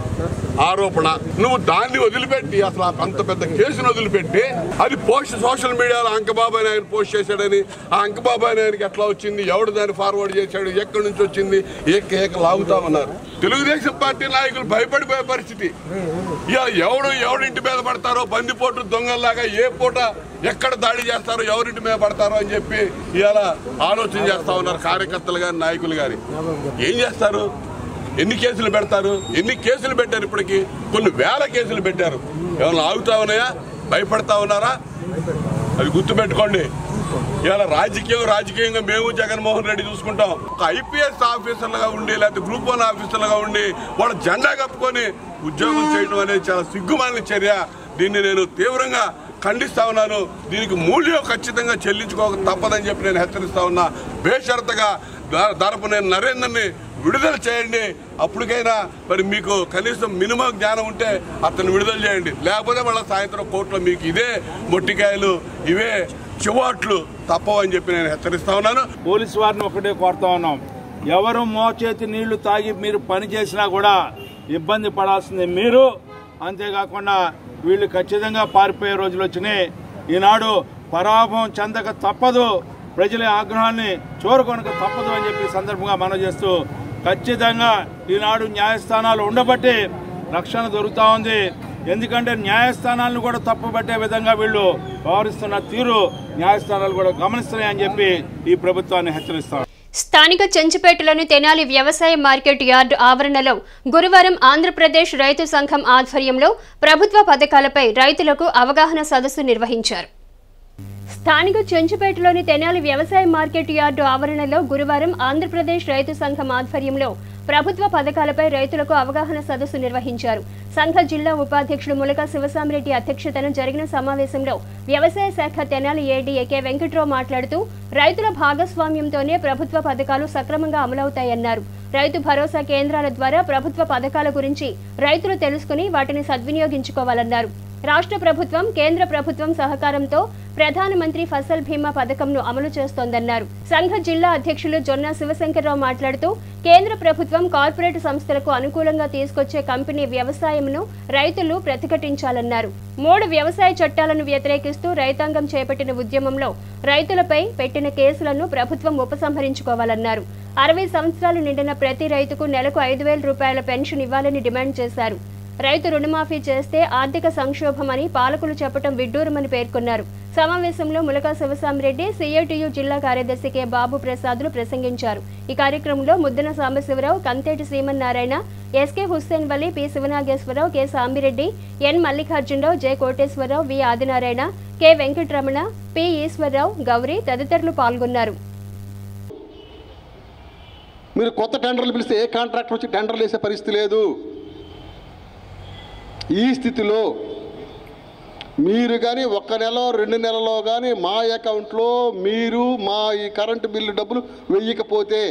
ఆరోపణ నువ్వు దాన్ని వదిలిపెట్టి అసలు ఆ అంత పెద్ద కేసును వదిలిపెట్టి అది పోస్ట్ సోషల్ మీడియాలో అంకబాబు అని ఆయన పోస్ట్ చేశాడని ఆ అంకబాబు అని ఆయనకి ఎట్లా వచ్చింది ఎవడు దాన్ని ఫార్వర్డ్ చేశాడు ఎక్కడి నుంచి వచ్చింది ఏక ఏక లాగుతామన్నారు తెలుగుదేశం పార్టీ నాయకులు భయపడిపోయే పరిస్థితి ఇక ఎవడు ఎవడింటి మీద పడతారో బందిపోటు దొంగల్లాగా ఏ పూట ఎక్కడ దాడి చేస్తారో ఎవరింటి మీద పడతారో అని చెప్పి ఇవాళ ఆలోచన చేస్తా ఉన్నారు కార్యకర్తలు గాని నాయకులు గాని ఏం చేస్తారు ఎన్ని కేసులు పెడతారు ఎన్ని కేసులు పెట్టారు ఇప్పటికి కొన్ని వేల కేసులు పెట్టారు ఏమైనా ఆగుతా ఉన్నాయా భయపడతా ఉన్నారా అది గుర్తుపెట్టుకోండి ఇవాళ రాజకీయం రాజకీయంగా మేము జగన్మోహన్ రెడ్డి చూసుకుంటాం ఒక ఐపీఎస్ ఆఫీసర్లుగా ఉండి లేకపోతే గ్రూప్ వన్ ఆఫీసర్లుగా ఉండి వాళ్ళ జెండా కప్పుకొని ఉద్యోగం చేయడం అనేది చాలా సిగ్గుమాలిన చర్య దీన్ని నేను తీవ్రంగా ఖండిస్తా ఉన్నాను దీనికి మూల్యం ఖచ్చితంగా చెల్లించుకోక తప్పదని చెప్పి నేను హెచ్చరిస్తా ఉన్నా బేషరతగా దా- దాదాపు నేను నరేందర్ని విడుదల చేయండి అప్పటికైనా మరి మీకు కనీసం మినిమం జ్ఞానం ఉంటే అతన్ని విడుదల చేయండి లేకపోతే మళ్ళీ సాయంత్రం కోర్టులో మీకు ఇదే మొట్టికాయలు ఇవే చివాట్లు తప్పవని చెప్పి నేను హెచ్చరిస్తా ఉన్నాను పోలీసు వారిని ఒకటే కోరుతా ఉన్నాం ఎవరు మోచేతి నీళ్లు తాగి మీరు పని చేసినా కూడా ఇబ్బంది పడాల్సింది మీరు అంతేకాకుండా వీళ్ళు ఖచ్చితంగా పారిపోయే రోజులు వచ్చినాయి ఈనాడు పరాభవం చెందక తప్పదు ప్రజల ఆగ్రహాన్ని చూరకొనక తప్పదు అని చెప్పి ఈ సందర్భంగా మనం చేస్తూ ఖచ్చితంగా ఈనాడు న్యాయస్థానాలు ఉండబట్టి రక్షణ దొరుకుతా ఉంది ఎందుకంటే న్యాయస్థానాలను కూడా తప్పుపట్టే విధంగా వీళ్ళు వ్యవహరిస్తున్న తీరు న్యాయస్థానాలు కూడా గమనిస్తున్నాయని చెప్పి ఈ ప్రభుత్వాన్ని హెచ్చరిస్తారు స్థానిక చెంచుపేటలోని తెనాలి వ్యవసాయ మార్కెట్ యార్డు ఆవరణలో గురువారం ఆంధ్రప్రదేశ్ రైతు సంఘం ఆధ్వర్యంలో ప్రభుత్వ పథకాలపై రైతులకు అవగాహన సదస్సు నిర్వహించారు స్థానిక చెంచుపేటలోని తెనాలి వ్యవసాయ మార్కెట్ యార్డు ఆవరణలో గురువారం ఆంధ్రప్రదేశ్ రైతు సంఘం ఆధ్వర్యంలో ప్రభుత్వ పథకాలపై రైతులకు అవగాహన సదస్సు నిర్వహించారు సంఘ జిల్లా ఉపాధ్యక్షుడు ములక శివసామిరెడ్డి అధ్యక్షతన జరిగిన సమావేశంలో వ్యవసాయ శాఖ తెనాలి ఏడీఏ కె వెంకట్రావు మాట్లాడుతూ రైతుల భాగస్వామ్యంతోనే ప్రభుత్వ పథకాలు సక్రమంగా అమలవుతాయన్నారు రైతు భరోసా కేంద్రాల ద్వారా ప్రభుత్వ పథకాల గురించి రైతులు తెలుసుకుని వాటిని సద్వినియోగించుకోవాలన్నారు రాష్ట్ర ప్రభుత్వం కేంద్ర ప్రభుత్వం సహకారంతో ప్రధానమంత్రి ఫసల్ బీమా పథకంను అమలు చేస్తోందన్నారు సంఘ జిల్లా అధ్యక్షులు జొన్న శివశంకర్రావు మాట్లాడుతూ కేంద్ర ప్రభుత్వం కార్పొరేట్ సంస్థలకు అనుకూలంగా తీసుకొచ్చే కంపెనీ వ్యవసాయంను రైతులు ప్రతిఘటించాలన్నారు మూడు వ్యవసాయ చట్టాలను వ్యతిరేకిస్తూ రైతాంగం చేపట్టిన ఉద్యమంలో రైతులపై పెట్టిన కేసులను ప్రభుత్వం ఉపసంహరించుకోవాలన్నారు అరవై సంవత్సరాలు నిండిన ప్రతి రైతుకు నెలకు ఐదు వేల రూపాయల పెన్షన్ ఇవ్వాలని డిమాండ్ చేశారు రైతు రుణమాఫీ చేస్తే ఆర్థిక సంక్షోభమని పాలకులు చెప్పడం విడ్డూరమని పేర్కొన్నారు సమావేశంలో ములకా శివసామిరెడ్డి సిఐటియు జిల్లా కార్యదర్శి కె బాబు ప్రసాద్లు ప్రసంగించారు ఈ కార్యక్రమంలో Muddana Sambasivarao Kanteti Srimannarayana SK Hussain Vali P Sivanageswararao K Sambireddy N Mallikarjunarao J Koteswararao V Adinarayana K Venkataramana P Eswararao Gowri తదితరులు పాల్గొన్నారు మీరు కొత్త టెండర్లు పిలిస్తే ఏ కాంట్రాక్టర్ వచ్చి టెండర్లు వేసే పరిస్థితి లేదు ఈ స్థితిలో మీరు కానీ ఒక్క నెల రెండు నెలలో కానీ మా అకౌంట్లో మీరు మా ఈ కరెంటు బిల్లు డబ్బులు వెయ్యకపోతే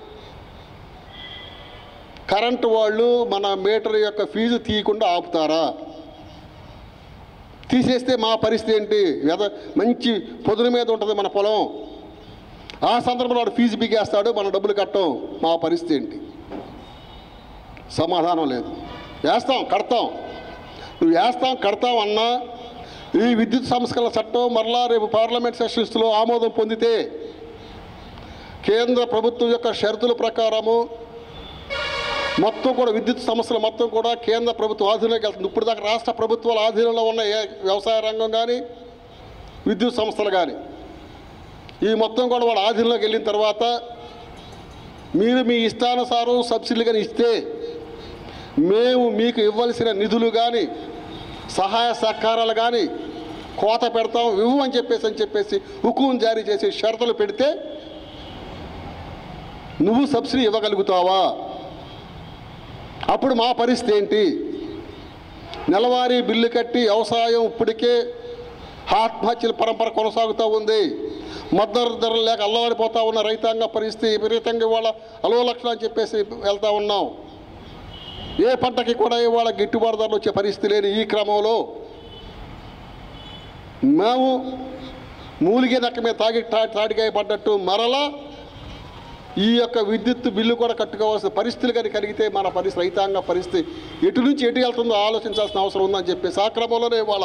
కరెంటు వాళ్ళు మన మీటర్ యొక్క ఫీజు తీయకుండా ఆపుతారా తీసేస్తే మా పరిస్థితి ఏంటి వెద మంచి పొదుల మీద ఉంటుంది మన పొలం ఆ సందర్భంలో వాడు ఫీజు బిగేస్తాడు మన డబ్బులు కట్టం మా పరిస్థితి ఏంటి సమాధానం లేదు వేస్తాం కడతాం నువ్వు వేస్తాం కడతాం అన్నా ఈ విద్యుత్ సంస్కరణ చట్టం మరలా రేపు పార్లమెంట్ సెషన్స్లో ఆమోదం పొందితే కేంద్ర ప్రభుత్వం యొక్క షరతుల ప్రకారము మొత్తం కూడా విద్యుత్ సమస్యలు మొత్తం కూడా కేంద్ర ప్రభుత్వం ఆధీనంలోకి వెళ్తుంది ఇప్పుడు దాకా రాష్ట్ర ప్రభుత్వాల ఆధీనంలో ఉన్న ఏ వ్యవసాయ రంగం కానీ విద్యుత్ సంస్థలు కానీ ఈ మొత్తం కూడా వాళ్ళ ఆధీనంలోకి వెళ్ళిన తర్వాత మీరు మీ ఇష్టానుసారం సబ్సిడీలు కానీ ఇస్తే మేము మీకు ఇవ్వాల్సిన నిధులు కానీ సహాయ సహకారాలు కానీ కోత పెడతాం ఇవ్వు అని చెప్పేసి అని చెప్పేసి హుకుం జారీ చేసి షరతులు పెడితే నువ్వు సబ్సిడీ ఇవ్వగలుగుతావా అప్పుడు మా పరిస్థితి ఏంటి నెలవారీ బిల్లు కట్టి వ్యవసాయం ఇప్పటికే ఆత్మహత్యల పరంపర కొనసాగుతూ ఉంది మద్దతు ధరలు లేక అల్లవాడిపోతా ఉన్న రైతాంగ పరిస్థితి విపరీతంగా ఇవాళ అలవ లక్షణం అని చెప్పేసి వెళ్తా ఉన్నాం ఏ పంటకి కూడా ఇవాళ గిట్టుబాటు ధరలు వచ్చే పరిస్థితి లేని ఈ క్రమంలో మేము మూలిగే నక్క మీద తాగి తా- తాటికాయ పడ్డట్టు మరలా ఈ యొక్క విద్యుత్ బిల్లు కూడా కట్టుకోవాల్సిన పరిస్థితులు కానీ కలిగితే మన పరిస్థితి రైతాంగ పరిస్థితి ఎటు నుంచి ఎటు వెళ్తుందో ఆలోచించాల్సిన అవసరం ఉందని చెప్పేసి ఆ క్రమంలోనే వాళ్ళ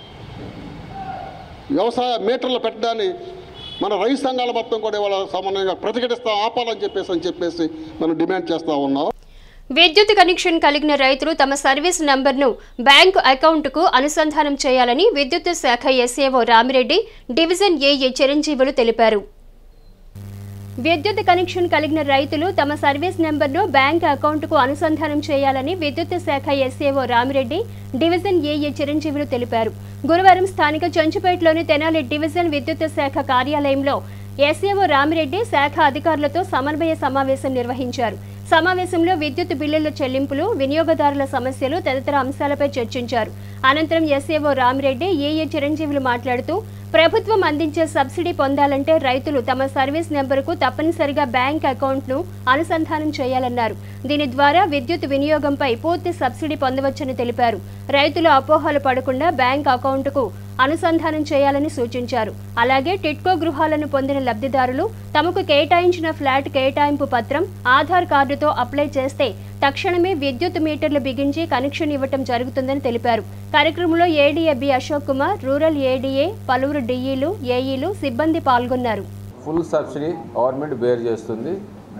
వ్యవసాయ మీటర్లు పెట్టడాన్ని మన రైతు సంఘాల మొత్తం కూడా ఇవాళ సమన్వయంగా ప్రతిఘటిస్తాం ఆపాలని చెప్పేసి అని చెప్పేసి మనం డిమాండ్ చేస్తూ ఉన్నాం విద్యుత్ కనెక్షన్ కలిగిన రైతులు తమ సర్వీస్ నంబర్ను బ్యాంకు అకౌంటుకు అనుసంధానం చేయాలని విద్యుత్ శాఖ ఎస్ఏఓ రామిరెడ్డి డివిజన్ ఏఏ చిరంజీవులు తెలిపారు విద్యుత్ కనెక్షన్ కలిగిన రైతులు తమ సర్వీస్ నెంబర్ను బ్యాంక్ అకౌంట్కు అనుసంధానం చేయాలని విద్యుత్ శాఖ ఎస్ఏఓ రామిరెడ్డి డివిజన్ ఏఏ చిరంజీవులు తెలిపారు గురువారం స్థానిక చెంచుపేటలోని తెనాలి డివిజన్ విద్యుత్ శాఖ కార్యాలయంలో ఎస్ఏఓ రామిరెడ్డి శాఖ అధికారులతో సమన్వయ సమావేశం నిర్వహించారు సమావేశంలో విద్యుత్ బిల్లుల చెల్లింపులు వినియోగదారుల సమస్యలు తదితర అంశాలపై చర్చించారు అనంతరం ఎస్ఏఓ రామిరెడ్డి ఏఏ చిరంజీవులు మాట్లాడుతూ ప్రభుత్వం అందించే సబ్సిడీ పొందాలంటే రైతులు తమ సర్వీస్ నెంబరుకు తప్పనిసరిగా బ్యాంక్ అకౌంట్ను అనుసంధానం చేయాలన్నారు దీని ద్వారా విద్యుత్ వినియోగంపై పూర్తి సబ్సిడీ పొందవచ్చని తెలిపారు రైతులు అపోహలు పడకుండా బ్యాంక్ అకౌంట్కు అనుసంధానం చేయాలని సూచించారు అలాగే టిట్కో గృహాలను పొందిన లబ్ధిదారులు తమకు కేటాయించిన ఫ్లాట్ కేటాయింపు పత్రం ఆధార్ కార్డుతో అప్లై చేస్తే తక్షణమే విద్యుత్ మీటర్లు బిగించి కనెక్షన్ ఇవ్వటం జరుగుతుందని తెలిపారు కార్యక్రమంలో ADA B Ashok Kumar rural ADA పలువురు డిఈలు ఏఈలు సిబ్బంది పాల్గొన్నారు ఫుల్ సబ్సిడీ గవర్నమెంట్ బేర్ చేస్తుంది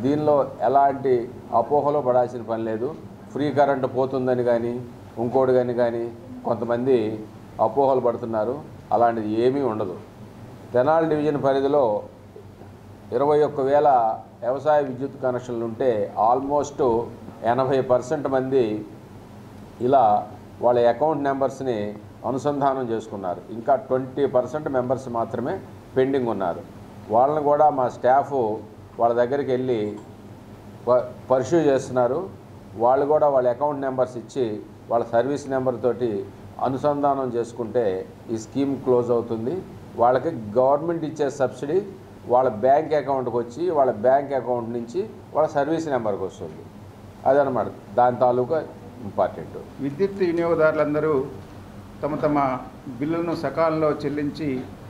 దీనిలో ఎలాంటి అపోహలో పడాల్సిన పని లేదు ఫ్రీ కరెంట్ పోతుందని కానీ ఇంకోటి కానీ కానీ కొంతమంది అపోహలు పడుతున్నారు అలాంటిది ఏమీ ఉండదు తెనాలి డివిజన్ పరిధిలో ఇరవై ఒక్క వేల వ్యవసాయ విద్యుత్ కనెక్షన్లు ఉంటే ఆల్మోస్ట్ ఎనభై పర్సెంట్ మంది ఇలా వాళ్ళ అకౌంట్ నెంబర్స్ని అనుసంధానం చేసుకున్నారు ఇంకా ట్వంటీ పర్సెంట్ మెంబర్స్ మాత్రమే పెండింగ్ ఉన్నారు వాళ్ళని కూడా మా స్టాఫ్ వాళ్ళ దగ్గరికి వెళ్ళి పర్ష్యూ చేస్తున్నారు వాళ్ళు కూడా వాళ్ళ అకౌంట్ నెంబర్స్ ఇచ్చి వాళ్ళ సర్వీస్ నెంబర్ తోటి అనుసంధానం చేసుకుంటే ఈ స్కీమ్ క్లోజ్ అవుతుంది వాళ్ళకి గవర్నమెంట్ ఇచ్చే సబ్సిడీ వాళ్ళ బ్యాంక్ అకౌంట్కి వచ్చి వాళ్ళ బ్యాంక్ అకౌంట్ నుంచి వాళ్ళ సర్వీస్ నెంబర్కి వస్తుంది అదనమాట దాని తాలూకా ఇంపార్టెంట్ విద్యుత్ వినియోగదారులందరూ తమ తమ బిల్లులను సకాలంలో చెల్లించి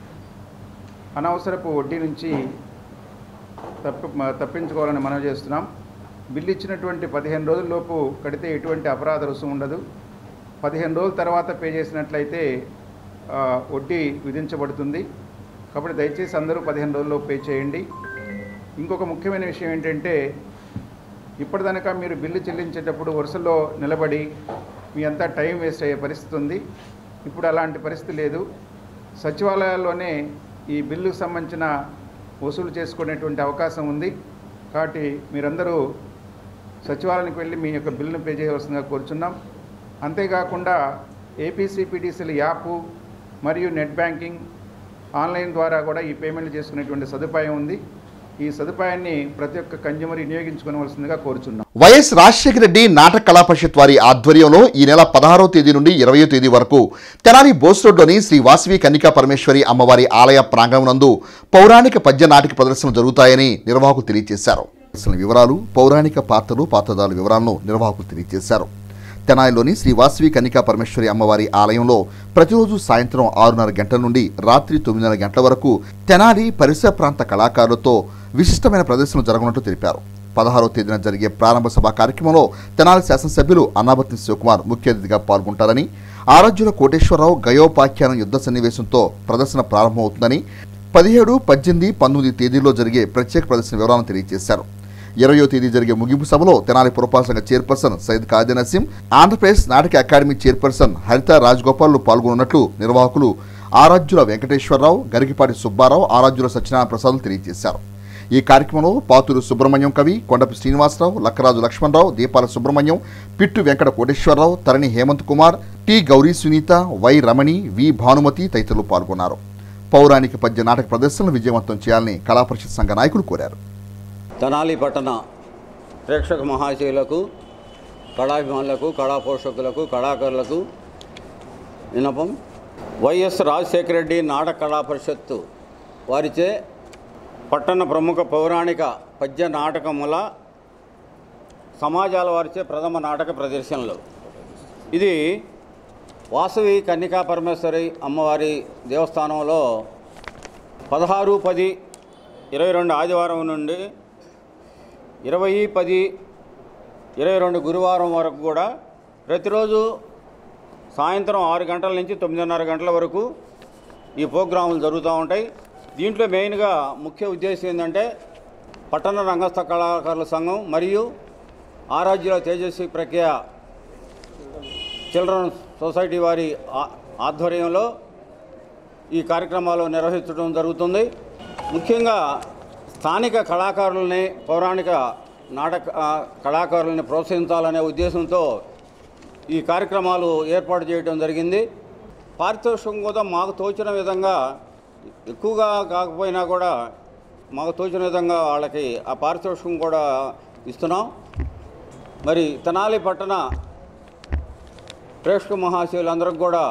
అనవసరపు వడ్డీ నుంచి తప్పి తప్పించుకోవాలని మనం చేస్తున్నాం బిల్లు ఇచ్చినటువంటి పదిహేను రోజుల్లోపు కడితే ఎటువంటి అపరాధ రుసుము ఉండదు పదిహేను రోజుల తర్వాత పే చేసినట్లయితే ఆ, వడ్డీ విధించబడుతుంది కాబట్టి దయచేసి అందరూ పదిహేను రోజుల్లో పే చేయండి ఇంకొక ముఖ్యమైన విషయం ఏంటంటే ఇప్పటిదనక మీరు బిల్లు చెల్లించేటప్పుడు వరుసలో నిలబడి మీ అంతా టైం వేస్ట్ అయ్యే పరిస్థితి ఉంది ఇప్పుడు అలాంటి పరిస్థితి లేదు సచివాలయాల్లోనే ఈ బిల్లుకు సంబంధించిన వసూలు చేసుకునేటువంటి అవకాశం ఉంది కాబట్టి మీరందరూ సచివాలయానికి వెళ్ళి మీ యొక్క బిల్లును పే చేయవలసిందిగా కోరుచున్నాం అంతేకాకుండా ఏపీసీపీడీసీల యాప్ మరియు నెట్ బ్యాంకింగ్ ఆన్లైన్ ద్వారా కూడా ఈ పేమెంట్లు చేసుకునేటువంటి సదుపాయం ఉంది ఈ సదుపాయాన్ని ప్రతి ఒక్క కన్జ్యూమర్ వినియోగించుకోవలసిందిగా కోరుచున్నాం వైఎస్ రాజశేఖర రెడ్డి నాటక కళా పరిషత్ వారి ఆధ్వర్యంలో ఈ నెల పదహారవ తేదీ నుండి ఇరవయో తేదీ వరకు తెనాలి బోస్ రోడ్లోని శ్రీ వాసవి కన్నికా పరమేశ్వరి అమ్మవారి ఆలయ ప్రాంగణం నందు పౌరాణిక పద్య నాటిక ప్రదర్శనలు జరుగుతాయని నిర్వాహకులు తెలియజేశారు ప్రదర్శన వివరాలు పౌరాణిక పాత్రలు పాత్రదారుల వివరాలను నిర్వాహకులు తెలియజేశారు తెనాలిలోని శ్రీ వాసవి కన్నికా పరమేశ్వరి అమ్మవారి ఆలయంలో ప్రతిరోజు సాయంత్రం ఆరున్నర గంటల నుండి రాత్రి తొమ్మిదిన్నర గంటల వరకు తెనాలి పరిసర ప్రాంత కళాకారులతో విశిష్టమైన ప్రదర్శనలు జరగనున్నట్లు తెలిపారు పదహారవ తేదీన జరిగే ప్రారంభ సభా కార్యక్రమంలో తెనాలి శాసనసభ్యులు అన్నాబత్ని శివకుమార్ ముఖ్య అతిథిగా పాల్గొంటారని ఆరాధ్యుల కోటేశ్వరరావు గయోపాఖ్యానం యుద్ధ సన్నివేశంతో ప్రదర్శన ప్రారంభమవుతుందని పదిహేడు పద్దెనిమిది పంతొమ్మిది తేదీల్లో జరిగే ప్రత్యేక ప్రదర్శన వివరాలను తెలియజేశారు ఇరవయో తేదీ జరిగే ముగింపు సభలో తెనాలి పురపాలక సంఘ చైర్పర్సన్ సయ్యద్ కాజీ నసీం ఆంధ్రప్రదేశ్ నాటక అకాడమీ చైర్పర్సన్ హరిత రాజగోపాల్ పాల్గొన్నట్లు నిర్వాహకులు ఆరాధ్యుల వెంకటేశ్వరరావు గరికిపాటి సుబ్బారావు ఆరాధ్యుల సత్యనారాయణ ప్రసాద్ తెలియజేశారు ఈ కార్యక్రమంలో పాతూరు సుబ్రహ్మణ్యం కవి Kondapi Srinivasarao Lakkaraju Lakshmanarao Deepala Subrahmanyam Pittu Venkata Koteswararao Tarani Hemanth Kumar T Gowri Sunitha Y Ramani V Bhanumathi తదితరులు పాల్గొన్నారు పౌరాణిక పద్య నాటక ప్రదర్శనలు విజయవంతం చేయాలని కళాపరిషత్ సంఘ నాయకులు కోరారు తెనాలి పట్టణ ప్రేక్షక మహాశయులకు కళాభిమానులకు కళా పోషకులకు కళాకారులకు వినపం వైఎస్ రాజశేఖర రెడ్డి నాటక కళా పరిషత్తు వారిచే పట్టణ ప్రముఖ పౌరాణిక పద్య నాటకముల సమాజాల వారిచే ప్రథమ నాటక ప్రదర్శనలు ఇది వాసవి కన్నికా పరమేశ్వరి అమ్మవారి దేవస్థానంలో పదహారు పది ఇరవై రెండు ఆదివారం నుండి ఇరవై పది ఇరవై రెండు గురువారం వరకు కూడా ప్రతిరోజు సాయంత్రం ఆరు గంటల నుంచి తొమ్మిదిన్నర గంటల వరకు ఈ ప్రోగ్రాములు జరుగుతూ ఉంటాయి దీంట్లో మెయిన్గా ముఖ్య ఉద్దేశం ఏంటంటే పట్టణ రంగస్థ కళాకారుల సంఘం మరియు ఆరాధ్యుల తేజస్వి ప్రక్రియ చిల్డ్రన్ సొసైటీ వారి ఆ- ఆధ్వర్యంలో ఈ కార్యక్రమాలు నిర్వహించడం జరుగుతుంది ముఖ్యంగా స్థానిక కళాకారులని పౌరాణిక నాటక ఆ, కళాకారులని ప్రోత్సహించాలనే ఉద్దేశంతో ఈ కార్యక్రమాలు ఏర్పాటు చేయడం జరిగింది పారితోషికం కూడా మాకు తోచిన విధంగా ఎక్కువగా కాకపోయినా కూడా మాకు తోచిన విధంగా వాళ్ళకి ఆ పారితోషికం కూడా ఇస్తున్నాం మరి తెనాలి పట్టణ ప్రేక్షక మహాశయులందరికీ కూడా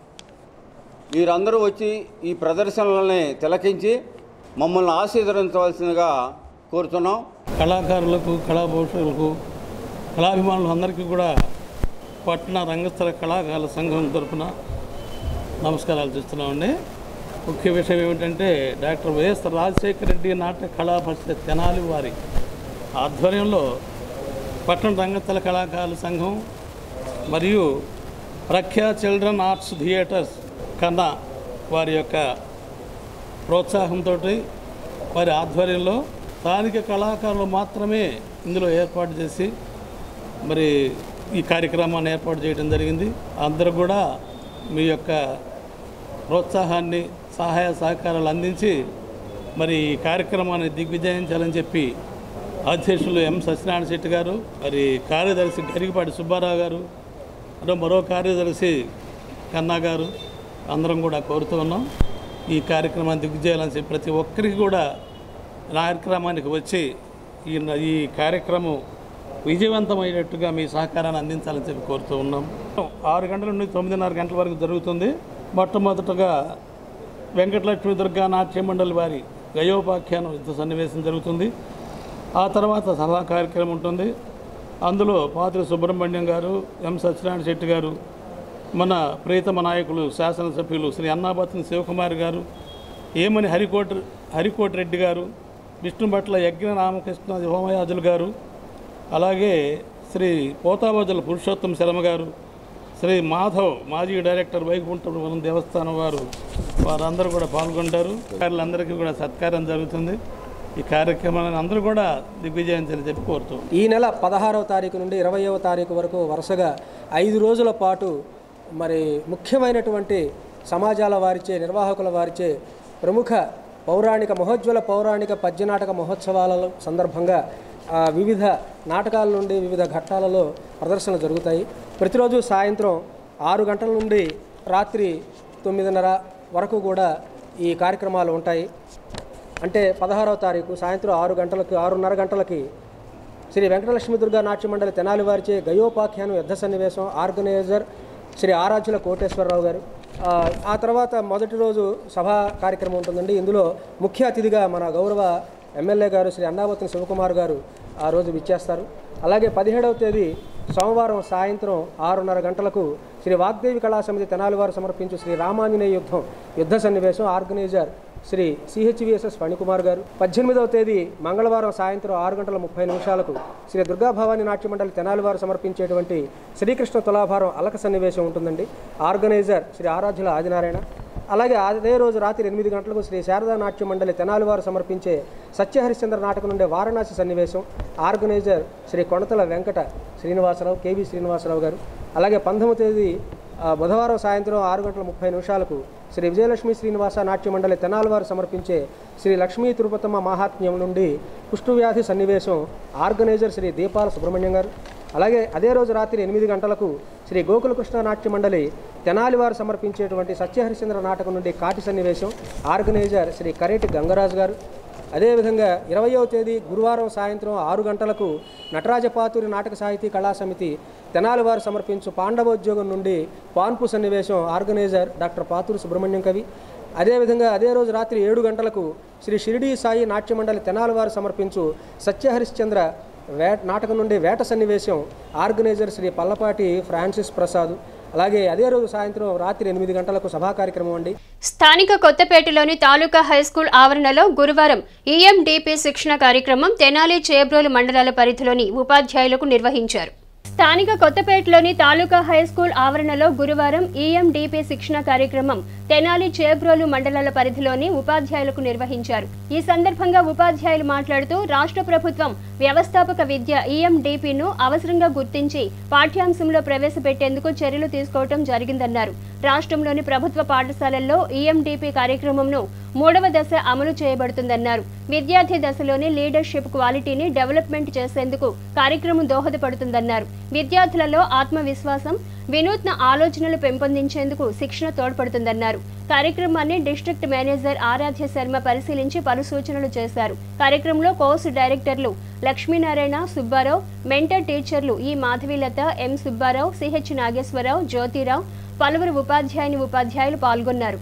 వీరందరూ వచ్చి ఈ ప్రదర్శనలని తిలకించి మమ్మల్ని ఆశీర్వదించవలసిందిగా కోరుతున్నాం కళాకారులకు కళాపోషకులకు కళాభిమానులు అందరికీ కూడా పట్టణ రంగస్థల కళాకారుల సంఘం తరఫున నమస్కారాలు చేస్తున్నామండి ముఖ్య విషయం ఏమిటంటే డాక్టర్ వైఎస్ రాజశేఖర రెడ్డి నాటక కళా పరిషత్ తెనాలి వారి ఆధ్వర్యంలో పట్టణ రంగస్థల కళాకారుల సంఘం మరియు ప్రఖ్యా చిల్డ్రన్ ఆర్ట్స్ థియేటర్స్ కన్నా వారి యొక్క ప్రోత్సాహంతో వారి ఆధ్వర్యంలో స్థానిక కళాకారులు మాత్రమే ఇందులో ఏర్పాటు చేసి మరి ఈ కార్యక్రమాన్ని ఏర్పాటు చేయడం జరిగింది అందరూ కూడా మీ యొక్క ప్రోత్సాహాన్ని సహాయ సహకారాలు అందించి మరి ఈ కార్యక్రమాన్ని దిగ్విజయించాలని చెప్పి అధ్యక్షులు ఎం సత్యనారాయణ శెట్టి గారు మరి కార్యదర్శి గరిగిపాటి సుబ్బారావు గారు అంటే మరో కార్యదర్శి కన్నా గారు అందరం కూడా కోరుతూ ఉన్నాం ఈ కార్యక్రమాన్ని దిగ్విజయాలని చెప్పి ప్రతి ఒక్కరికి కూడా కార్యక్రమానికి వచ్చి ఈ ఈ కార్యక్రమం విజయవంతమైనట్టుగా మీ సహకారాన్ని అందించాలని చెప్పి కోరుతూ ఉన్నాం ఆరు గంటల నుండి తొమ్మిదిన్నర గంటల వరకు జరుగుతుంది మొట్టమొదటగా వెంకటలక్ష్మి దుర్గా నాట్య మండలి వారి గయోపాఖ్యానం యుద్ధ సన్నివేశం జరుగుతుంది ఆ తర్వాత సభా కార్యక్రమం ఉంటుంది అందులో పాత్రి సుబ్రహ్మణ్యం గారు ఎం సత్యనారాయణ శెట్టి గారు మన ప్రియతమ నాయకులు శాసనసభ్యులు శ్రీ అన్నాబత్ని శివకుమార్ గారు ఏమని హరికోట హరికోట రెడ్డి గారు విష్ణుభట్ల యజ్ఞ రామకృష్ణ హోమయాజులు గారు అలాగే శ్రీ పోతాబజల పురుషోత్తం శర్మ గారు శ్రీ మాధవ్ మాజీ డైరెక్టర్ వైకుంఠపురం దేవస్థానం వారు వారందరూ కూడా పాల్గొంటారు అందరికీ కూడా సత్కారం జరుగుతుంది ఈ కార్యక్రమాన్ని అందరూ కూడా దిగ్విజయించాలని చెప్పి కోరుతూ ఈ నెల పదహారవ తారీఖు నుండి ఇరవయవ తారీఖు వరకు వరుసగా ఐదు రోజుల పాటు మరి ముఖ్యమైనటువంటి సమాజాల వారిచే నిర్వాహకుల వారిచే ప్రముఖ పౌరాణిక మహోజ్వల పౌరాణిక పద్యనాటక మహోత్సవాల సందర్భంగా ఆ, వివిధ నాటకాల నుండి వివిధ ఘట్టాలలో ప్రదర్శనలు జరుగుతాయి ప్రతిరోజు సాయంత్రం ఆరు గంటల నుండి రాత్రి తొమ్మిదిన్నర వరకు కూడా ఈ కార్యక్రమాలు ఉంటాయి అంటే పదహారవ తారీఖు సాయంత్రం ఆరు గంటలకు ఆరున్నర గంటలకి శ్రీ వెంకటలక్ష్మి దుర్గా నాట్య మండలి తెనాలి వారిచే గయోపాఖ్యానం యుద్ధ సన్నివేశం ఆర్గనైజర్ శ్రీ ఆరాధ్యుల కోటేశ్వరరావు గారు ఆ, ఆ తర్వాత మొదటి రోజు సభా కార్యక్రమం ఉంటుందండి ఇందులో ముఖ్య అతిథిగా మన గౌరవ ఎమ్మెల్యే గారు శ్రీ అన్నావతిని శివకుమార్ గారు ఆ రోజు విచ్చేస్తారు అలాగే పదిహేడవ తేదీ సోమవారం సాయంత్రం ఆరున్నర గంటలకు శ్రీ వాగ్దేవి కళా సమితి తెనాలి వారు సమర్పించు శ్రీ రామాంజనేయ యుద్ధం యుద్ధ సన్నివేశం ఆర్గనైజర్ శ్రీ సిహెచ్విఎస్ఎస్ ఫణికుమార్ గారు పద్దెనిమిదవ తేదీ మంగళవారం సాయంత్రం ఆరు గంటల ముప్పై నిమిషాలకు శ్రీ దుర్గా భవానీ నాట్య మండలి తెనాలి వారు సమర్పించేటువంటి శ్రీకృష్ణ తులాభారం అలక సన్నివేశం ఉంటుందండి ఆర్గనైజర్ శ్రీ ఆరాధ్యుల ఆదినారాయణ అలాగే అదే రోజు రాత్రి ఎనిమిది గంటలకు శ్రీ శారదా నాట్య మండలి తెనాలి వారు సమర్పించే సత్యహరిశ్చంద్ర నాటకం నుండే వారణాసి సన్నివేశం ఆర్గనైజర్ శ్రీ కొణతల వెంకట శ్రీనివాసరావు కేవీ శ్రీనివాసరావు గారు అలాగే పంతొమ్మిది తేదీ ఆ, బుధవారం సాయంత్రం ఆరు గంటల ముప్పై నిమిషాలకు శ్రీ విజయలక్ష్మి శ్రీనివాస నాట్య మండలి తెనాలి వారు సమర్పించే శ్రీ లక్ష్మీ తిరుపతమ్మ మహాత్మ్యం నుండి కుష్ఠవ్యాధి సన్నివేశం ఆర్గనైజర్ శ్రీ దీపాల సుబ్రహ్మణ్యం గారు అలాగే అదే రోజు రాత్రి ఎనిమిది గంటలకు శ్రీ గోకులకృష్ణ నాట్య మండలి తెనాలి వారు సమర్పించేటువంటి సత్యహరిశ్చంద్ర నాటకం నుండి కాటి సన్నివేశం ఆర్గనైజర్ శ్రీ కరేటి గంగరాజు గారు అదేవిధంగా ఇరవయవ తేదీ గురువారం సాయంత్రం ఆరు గంటలకు నటరాజపాతూరి నాటక సాహితీ కళా సమితి తెనాలి వారు సమర్పించు పాండవోద్యోగం నుండి పాన్పు సన్నివేశం ఆర్గనైజర్ డాక్టర్ పాతూరు సుబ్రహ్మణ్యం కవి అదేవిధంగా అదే రోజు రాత్రి ఏడు గంటలకు శ్రీ షిరిడి సాయి నాట్య మండలి తెనాలి వారు సమర్పించు సత్యహరిశ్చంద్ర వే నాటకం నుండి వేట సన్నివేశం ఆర్గనైజర్ శ్రీ పల్లపాటి ఫ్రాన్సిస్ ప్రసాద్ అలాగే అదే రోజు సాయంత్రం రాత్రి ఎనిమిది గంటలకు సభా కార్యక్రమం అండి స్థానిక కొత్తపేటలోని తాలూకా హైస్కూల్ ఆవరణలో గురువారం ఈఎండిపి శిక్షణ కార్యక్రమం తెనాలి చేబ్రోలు మండలాల పరిధిలోని ఉపాధ్యాయులకు నిర్వహించారు స్థానిక కొత్తపేటలోని తాలూకా హై స్కూల్ ఆవరణలో గురువారం ఈఎండిపి శిక్షణ కార్యక్రమం తెనాలి చేబ్రోలు మండలాల పరిధిలోని ఉపాధ్యాయులకు నిర్వహించారు ఈ సందర్భంగా ఉపాధ్యాయులు మాట్లాడుతూ రాష్ట్ర ప్రభుత్వం వ్యవస్థాపక విద్య ఈఎండిపిను అవసరంగా గుర్తించి పాఠ్యాంశంలో ప్రవేశపెట్టేందుకు చర్యలు తీసుకోవడం జరిగిందన్నారు రాష్ట్రంలోని ప్రభుత్వ పాఠశాలల్లో ఈఎండిపి కార్యక్రమంను మూడవ దశ అమలు చేయబడుతుందన్నారు విద్యార్థి దశలోని లీడర్షిప్ క్వాలిటీని డెవలప్మెంట్ చేసేందుకు కార్యక్రమం దోహదపడుతుందన్నారు విద్యార్థులలో ఆత్మవిశ్వాసం వినూత్న ఆలోచనలు పెంపొందించేందుకు శిక్షణ తోడ్పడుతుందన్నారు కార్యక్రమాన్ని డిస్ట్రిక్ట్ మేనేజర్ ఆరాధ్య శర్మ పరిశీలించి పలు సూచనలు చేశారు కార్యక్రమంలో కోర్సు డైరెక్టర్లు లక్ష్మీనారాయణ సుబ్బారావు మెంటర్ టీచర్లు ఈ మాధవీలత ఎం సుబ్బారావు సిహెచ్ నాగేశ్వరరావు జ్యోతిరావు పలువురు ఉపాధ్యాయుని ఉపాధ్యాయులు పాల్గొన్నారు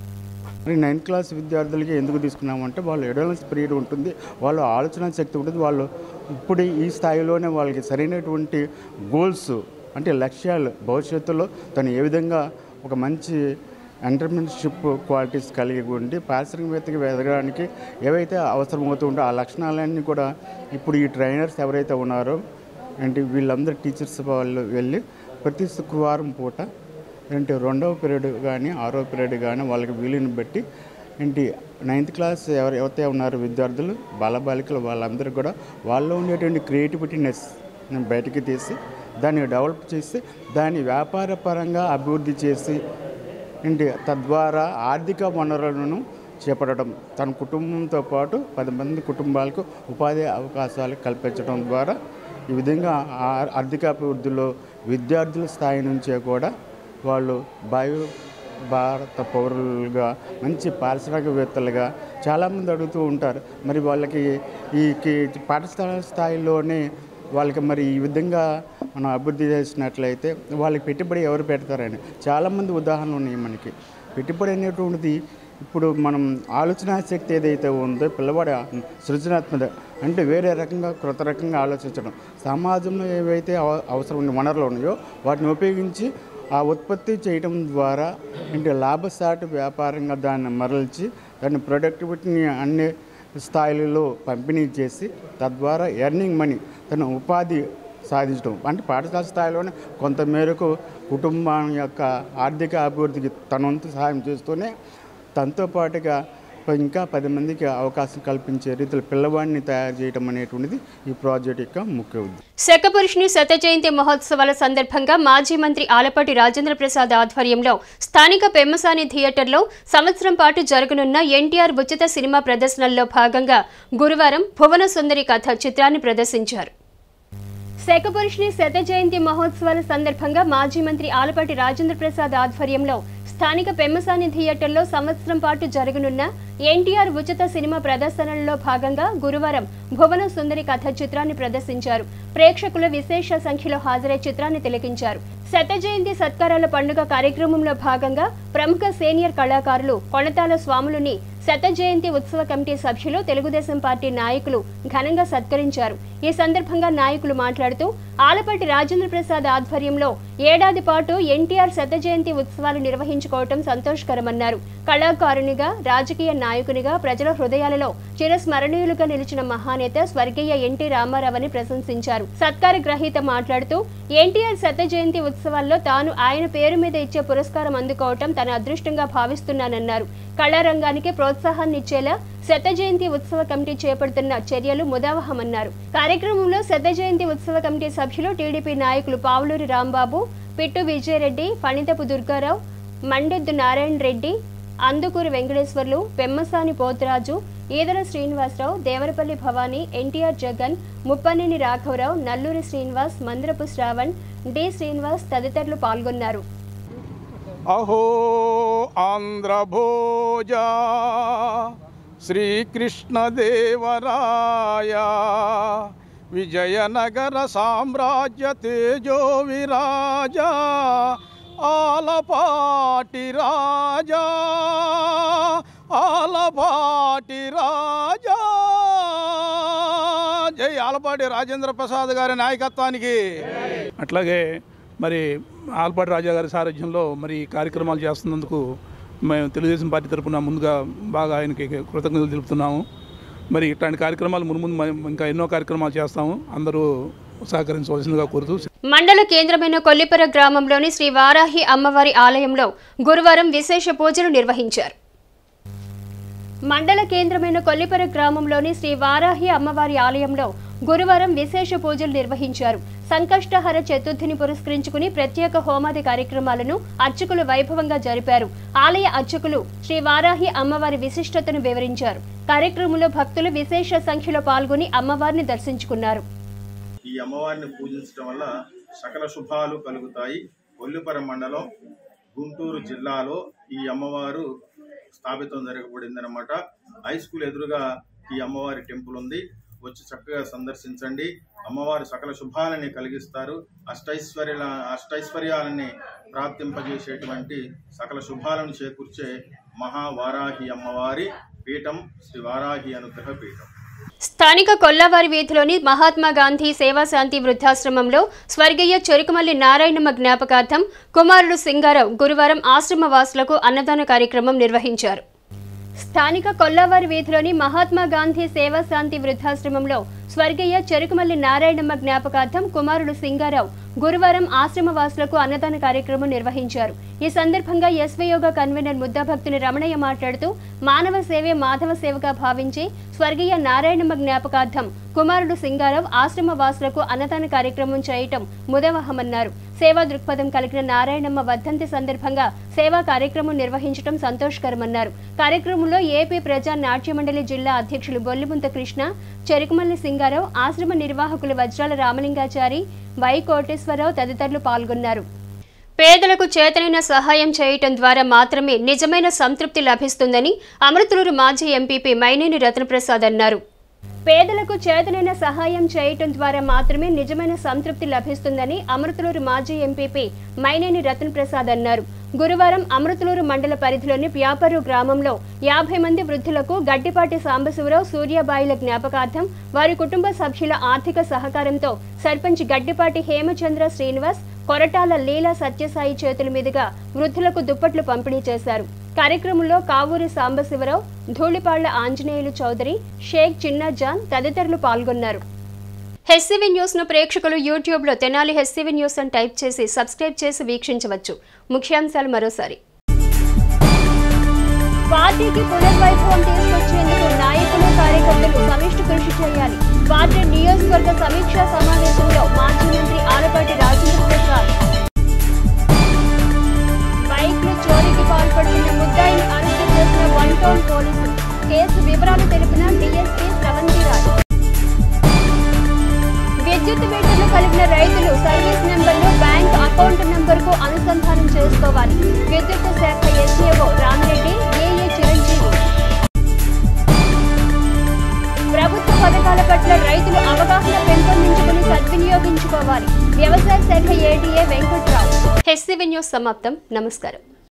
మరి నైన్త్ క్లాస్ విద్యార్థులకి ఎందుకు తీసుకున్నామంటే వాళ్ళు ఎడలెన్స్ పీరియడ్ ఉంటుంది వాళ్ళ ఆలోచన శక్తి ఉంటుంది వాళ్ళు ఇప్పుడు ఈ స్థాయిలోనే వాళ్ళకి సరైనటువంటి గోల్స్ అంటే లక్ష్యాలు భవిష్యత్తులో తను ఏ విధంగా ఒక మంచి ఎంటర్ప్రినర్షిప్ క్వాలిటీస్ కలిగి ఉండి పారిశ్రామికవేత్తకి ఎదగడానికి ఏవైతే అవసరమవుతుంటో ఆ లక్షణాలన్నీ కూడా ఇప్పుడు ఈ ట్రైనర్స్ ఎవరైతే ఉన్నారో అంటే వీళ్ళందరూ టీచర్స్ వాళ్ళు వెళ్ళి ప్రతి శుక్రవారం పూట అంటే రెండవ పీరియడ్ కానీ ఆరో పీరియడ్ కానీ వాళ్ళకి వీలుని బట్టి ఏంటి నైన్త్ క్లాస్ ఎవరు ఎవరైతే ఉన్నారో విద్యార్థులు బాలబాలికలు వాళ్ళందరూ కూడా వాళ్ళలో ఉండేటువంటి క్రియేటివిటీనెస్ బయటికి తీసి దాన్ని డెవలప్ చేసి దాన్ని వ్యాపార పరంగా అభివృద్ధి చేసి ఏంటి తద్వారా ఆర్థిక వనరులను చేపట్టడం తన కుటుంబంతో పాటు పది మంది కుటుంబాలకు ఉపాధి అవకాశాలు కల్పించడం ద్వారా ఈ విధంగా ఆ- ఆర్థికాభివృద్ధిలో విద్యార్థుల స్థాయి నుంచే కూడా వాళ్ళు బాయు భారత పౌరులుగా మంచి పారిశ్రామికవేత్తలుగా చాలామంది అడుగుతూ ఉంటారు మరి వాళ్ళకి ఈ కి- పాఠశాల స్థాయిలోనే వాళ్ళకి మరి ఈ విధంగా మనం అభివృద్ధి చేసినట్లయితే వాళ్ళకి పెట్టుబడి ఎవరు పెడతారని చాలామంది ఉదాహరణలు ఉన్నాయి మనకి పెట్టుబడి అనేటువంటిది ఇప్పుడు మనం ఆలోచన శక్తి ఏదైతే ఉందో పిల్లవాడి సృజనాత్మక అంటే వేరే రకంగా కృత రకంగా ఆలోచించడం సమాజంలో ఏవైతే అవ- అవసరం ఉన్న వనరులు ఉన్నాయో వాటిని ఉపయోగించి ఆ ఉత్పత్తి చేయడం ద్వారా అంటే లాభసాటి వ్యాపారంగా దాన్ని మరల్చి దాని ప్రొడక్టివిటీని అన్ని స్థాయిలలో పంపిణీ చేసి తద్వారా ఎర్నింగ్ మనీ తన ఉపాధి సాధించడం అంటే పాఠశాల స్థాయిలోనే కొంత మేరకు కుటుంబం యొక్క ఆర్థిక అభివృద్ధికి తన వంతు సహాయం చేస్తూనే తనతో పాటుగా ఇంకా పది మందికి అవకాశం కల్పించే రీతిలో పిల్లవాడిని తయారు చేయడం అనేటువంటిది ఈ ప్రాజెక్ట్ యొక్క ముఖ్య ఉద్దేశం శకపురుషుని శత జయంతి మహోత్సవాల సందర్భంగా మాజీ మంత్రి ఆలపాటి రాజేంద్ర ప్రసాద్ ఆధ్వర్యంలో స్థానిక పెమ్మసాని థియేటర్లో సంవత్సరం పాటు జరగనున్న ఎన్టీఆర్ ఉచిత సినిమా ప్రదర్శనల్లో భాగంగా గురువారం భువన సుందరి కథ చిత్రాన్ని ప్రదర్శించారు శకపురుషుని శత జయంతి మహోత్సవాల సందర్భంగా మాజీ మంత్రి ఆలపాటి రాజేంద్ర ప్రసాద్ ఆధ్వర్యంలో స్థానిక పెమ్మసాని థియేటర్లో సంవత్సరం పాటు జరగనున్న ఎన్టీఆర్ ఉచిత సినిమా ప్రదర్శనలలో భాగంగా గురువారం భువన సుందరి కథ చిత్రాన్ని ప్రదర్శించారు ప్రేక్షకులు విశేష సంఖ్యలో హాజరై చిత్రాన్ని తిలకించారు శత జయంతి సత్కారాల పండుగ కార్యక్రమంలో భాగంగా ప్రముఖ సీనియర్ కళాకారులు కొణతాల స్వాములుని శత జయంతి ఉత్సవ కమిటీ సభ్యులు తెలుగుదేశం పార్టీ నాయకులు ఘనంగా సత్కరించారు ఈ సందర్భంగా నాయకులు మాట్లాడుతూ ఆలపాటి రాజేంద్ర ప్రసాద్ ఆధ్వర్యంలో ఏడాది పాటు ఎన్టీఆర్ శత జయంతి ఉత్సవాలు నిర్వహించుకోవటం సంతోషకరమన్నారు కళాకారునిగా రాజకీయ నాయకునిగా ప్రజల హృదయాలలో చిరస్మరణీయులుగా నిలిచిన మహానేత స్వర్గీయ ఎన్టీ రామారావుని ప్రశంసించారు సత్కార గ్రహీత మాట్లాడుతూ ఎన్టీఆర్ శత జయంతి ఉత్సవాల్లో తాను ఆయన పేరు మీద ఇచ్చే పురస్కారం అందుకోవటం తన అదృష్టంగా భావిస్తున్నానన్నారు కళారంగానికి ప్రోత్సాహాన్ని ఇచ్చేలా శత జయంతి ఉత్సవ కమిటీ చేపడుతున్న చర్యలు ముదావహమన్నారు కార్యక్రమంలో శత జయంతి ఉత్సవ కమిటీ సభ్యులు టీడీపీ నాయకులు పావులూరి రాంబాబు పిట్టు విజయరెడ్డి ఫణితపు దుర్గారావు మండెద్దు నారాయణ రెడ్డి అందుకూరి వెంకటేశ్వర్లు పెమ్మసాని పోతురాజు ఈదర శ్రీనివాసరావు దేవరపల్లి భవానీ ఎన్టీఆర్ జగన్ ముప్పనేని రాఘవరావు నల్లూరి శ్రీనివాస్ మందిరపు శ్రావణ్ డి శ్రీనివాస్ తదితరులు పాల్గొన్నారు అహో ఆంధ్రభోజ శ్రీకృష్ణదేవరాయ విజయనగర సామ్రాజ్య తేజో విరాజ ఆలపాటి రాజా ఆలపాటి రాజా జై ఆలపాటి రాజేంద్ర ప్రసాద్ గారి నాయకత్వానికి అట్లాగే మరి ఆల్పాటి రాజా గారి సారథ్యంలో మరి ఈ కార్యక్రమాలు చేస్తున్నందుకు మేము తెలుగుదేశం పార్టీ తరపున ముందుగా బాగా ఆయనకి కృతజ్ఞతలు తెలుపుతున్నాము మరి ఇట్లాంటి కార్యక్రమాలు మున్ముందు మనం ఇంకా ఎన్నో కార్యక్రమాలు చేస్తాము అందరూ సహకరించవలసిందిగా కోరుతూ మండల కేంద్రమైన కొల్లిపర గ్రామంలోని శ్రీ వారాహి అమ్మవారి ఆలయంలో గురువారం విశేష పూజలు నిర్వహించారు మండల కేంద్రమైన కొల్లిపర గ్రామంలోని శ్రీ వారాహి అమ్మవారి ఆలయంలో గురువారం విశేష పూజలు నిర్వహించారు సంకష్టహర చతుర్థిని పురస్కరించుకుని ప్రత్యేక హోమాది కార్యక్రమాలను అర్చకులు వైభవంగా జరిపారు ఆలయ అర్చకులు శ్రీ వారాహి అమ్మవారి విశిష్టతను వివరించారు కార్యక్రమంలో భక్తులు విశేష సంఖ్యలో పాల్గొని అమ్మవారిని దర్శించుకున్నారు ఈ అమ్మవారిని పూజించడం వల్ల సకల శుభాలు కలుగుతాయి కొల్లిపర మండలం గుంటూరు జిల్లాలో ఈ అమ్మవారు స్థాపితం జరగబడింది అనమాట హై స్కూల్ ఎదురుగా ఈ అమ్మవారి టెంపుల్ ఉంది వచ్చి చక్కగా సందర్శించండి అమ్మవారు సకల శుభాలని కలిగిస్తారు అష్టైశ్వర్య అష్టైశ్వర్యాలని ప్రాప్తింపజేసేటువంటి సకల శుభాలను చేకూర్చే మహావారాహి అమ్మవారి పీఠం శ్రీ వారాహి అనుగ్రహ పీఠం స్థానిక కొల్లావారి వీధిలోని మహాత్మా గాంధీ సేవా శాంతి వృద్ధాశ్రమంలో స్వర్గీయ చెరుకుమల్లి నారాయణమ్మ జ్ఞాపకార్థం కుమారుడు సింగారావు గురువారం ఆశ్రమ వాసులకు అన్నదాన కార్యక్రమం నిర్వహించారు స్థానిక కొల్లావారి వీధిలోని మహాత్మా గాంధీ సేవా శాంతి వృద్ధాశ్రమంలో స్వర్గీయ చెరుకుమల్లి నారాయణమ్మ జ్ఞాపకార్థం కుమారుడు సింగారావు గురువారం ఆశ్రమవాసులకు అన్నదాన కార్యక్రమం నిర్వహించారు ఈ సందర్భంగా ఎస్వయోగ కన్వీనర్ ముద్దాభక్తుని రమణయ్య మాట్లాడుతూ మానవ సేవే మాధవ సేవగా భావించి స్వర్గీయ నారాయణమ్మ జ్ఞాపకార్థం కుమారుడు సింగారావు ఆశ్రమ వాసులకు అన్నదాన కార్యక్రమం చేయటం ముదవహమన్నారు సేవా దృక్పథం కలిగిన నారాయణమ్మ వర్ధంతి సందర్భంగా సేవా కార్యక్రమం నిర్వహించడం సంతోషకరమన్నారు కార్యక్రమంలో ఏపీ ప్రజా నాట్య మండలి జిల్లా అధ్యక్షులు బొల్లిముంత కృష్ణ చెరుకుమల్లి సింగారావు ఆశ్రమ నిర్వాహకులు వజ్రాల రామలింగాచారి వై కోటేశ్వరరావు తదితరులు పాల్గొన్నారు పేదలకు చేతనైన సహాయం చేయటం ద్వారా మాత్రమే నిజమైన సంతృప్తి లభిస్తుందని అమృతలూరు మాజీ ఎంపీపీ మైనేని రత్నప్రసాద్ అన్నారు పేదలకు చేతనైన సహాయం చేయటం ద్వారా మాత్రమే నిజమైన సంతృప్తి లభిస్తుందని అమృతలూరు మాజీ ఎంపీపీ మైనేని రతన్ ప్రసాద్ అన్నారు గురువారం అమృతలూరు మండల పరిధిలోని వ్యాపారు గ్రామంలో యాభై మంది వృద్ధులకు గడ్డిపాటి సాంబశివరావు సూర్యాబాయిల జ్ఞాపకార్థం వారి కుటుంబ సభ్యుల ఆర్థిక సహకారంతో సర్పంచ్ గడ్డిపాటి హేమచంద్ర శ్రీనివాస్ కొరటాల లీలా సత్యసాయి చేతుల మీదుగా వృద్ధులకు దుప్పట్లు పంపిణీ చేశారు కార్యక్రమంలో కావూరి సాంబశివరావు ధూళిపాళ్ల ఆంజనేయులు చౌదరి షేక్ చిన్నా జాన్ తదితరులు పాల్గొన్నారు హెస్సీవీ న్యూస్ ను ప్రేక్షకులు యూట్యూబ్ లో తెనాలి హెస్సీవీ న్యూస్ అని టైప్ చేసి సబ్స్క్రైబ్ చేసి వీక్షించవచ్చు ముఖ్యాంశాలు మరోసారి పార్టీకి పునర్వైభవం తీసుకొచ్చేందుకు నాయకులు కార్యకర్తలు సమిష్టి కృషి చేయాలి పార్టీ నియోజకవర్గ సమీక్షా సమావేశంలో మాజీ మంత్రి ఆలపాటి రాజేంద్ర ప్రసాద్ బైక్లు చోరీకి పాల్పడుతున్న ముద్దాయిని అరెస్టు చేసిన వన్ టౌన్ పోలీసులు కేసు వివరాలు తెలిపిన డీఎస్పీ స్రవంతిరాజ్ విద్యుత్ మీటర్లు కలిగిన రైతులు సర్వీస్ నెంబర్ను బ్యాంక్ అకౌంట్ నంబర్కు అనుసంధానం చేసుకోవాలి విద్యుత్ శాఖ ఎస్ఏఓ రామిరెడ్డి ఏఏ చిరంజీవి ప్రభుత్వ పథకాల పట్ల రైతులు అవగాహన పెంపొందించుకుని సద్వినియోగించుకోవాలి వ్యవసాయ శాఖ ఏడీఏ వెంకట్రావు హెస్సీవీ న్యూస్ సమాప్తం నమస్కారం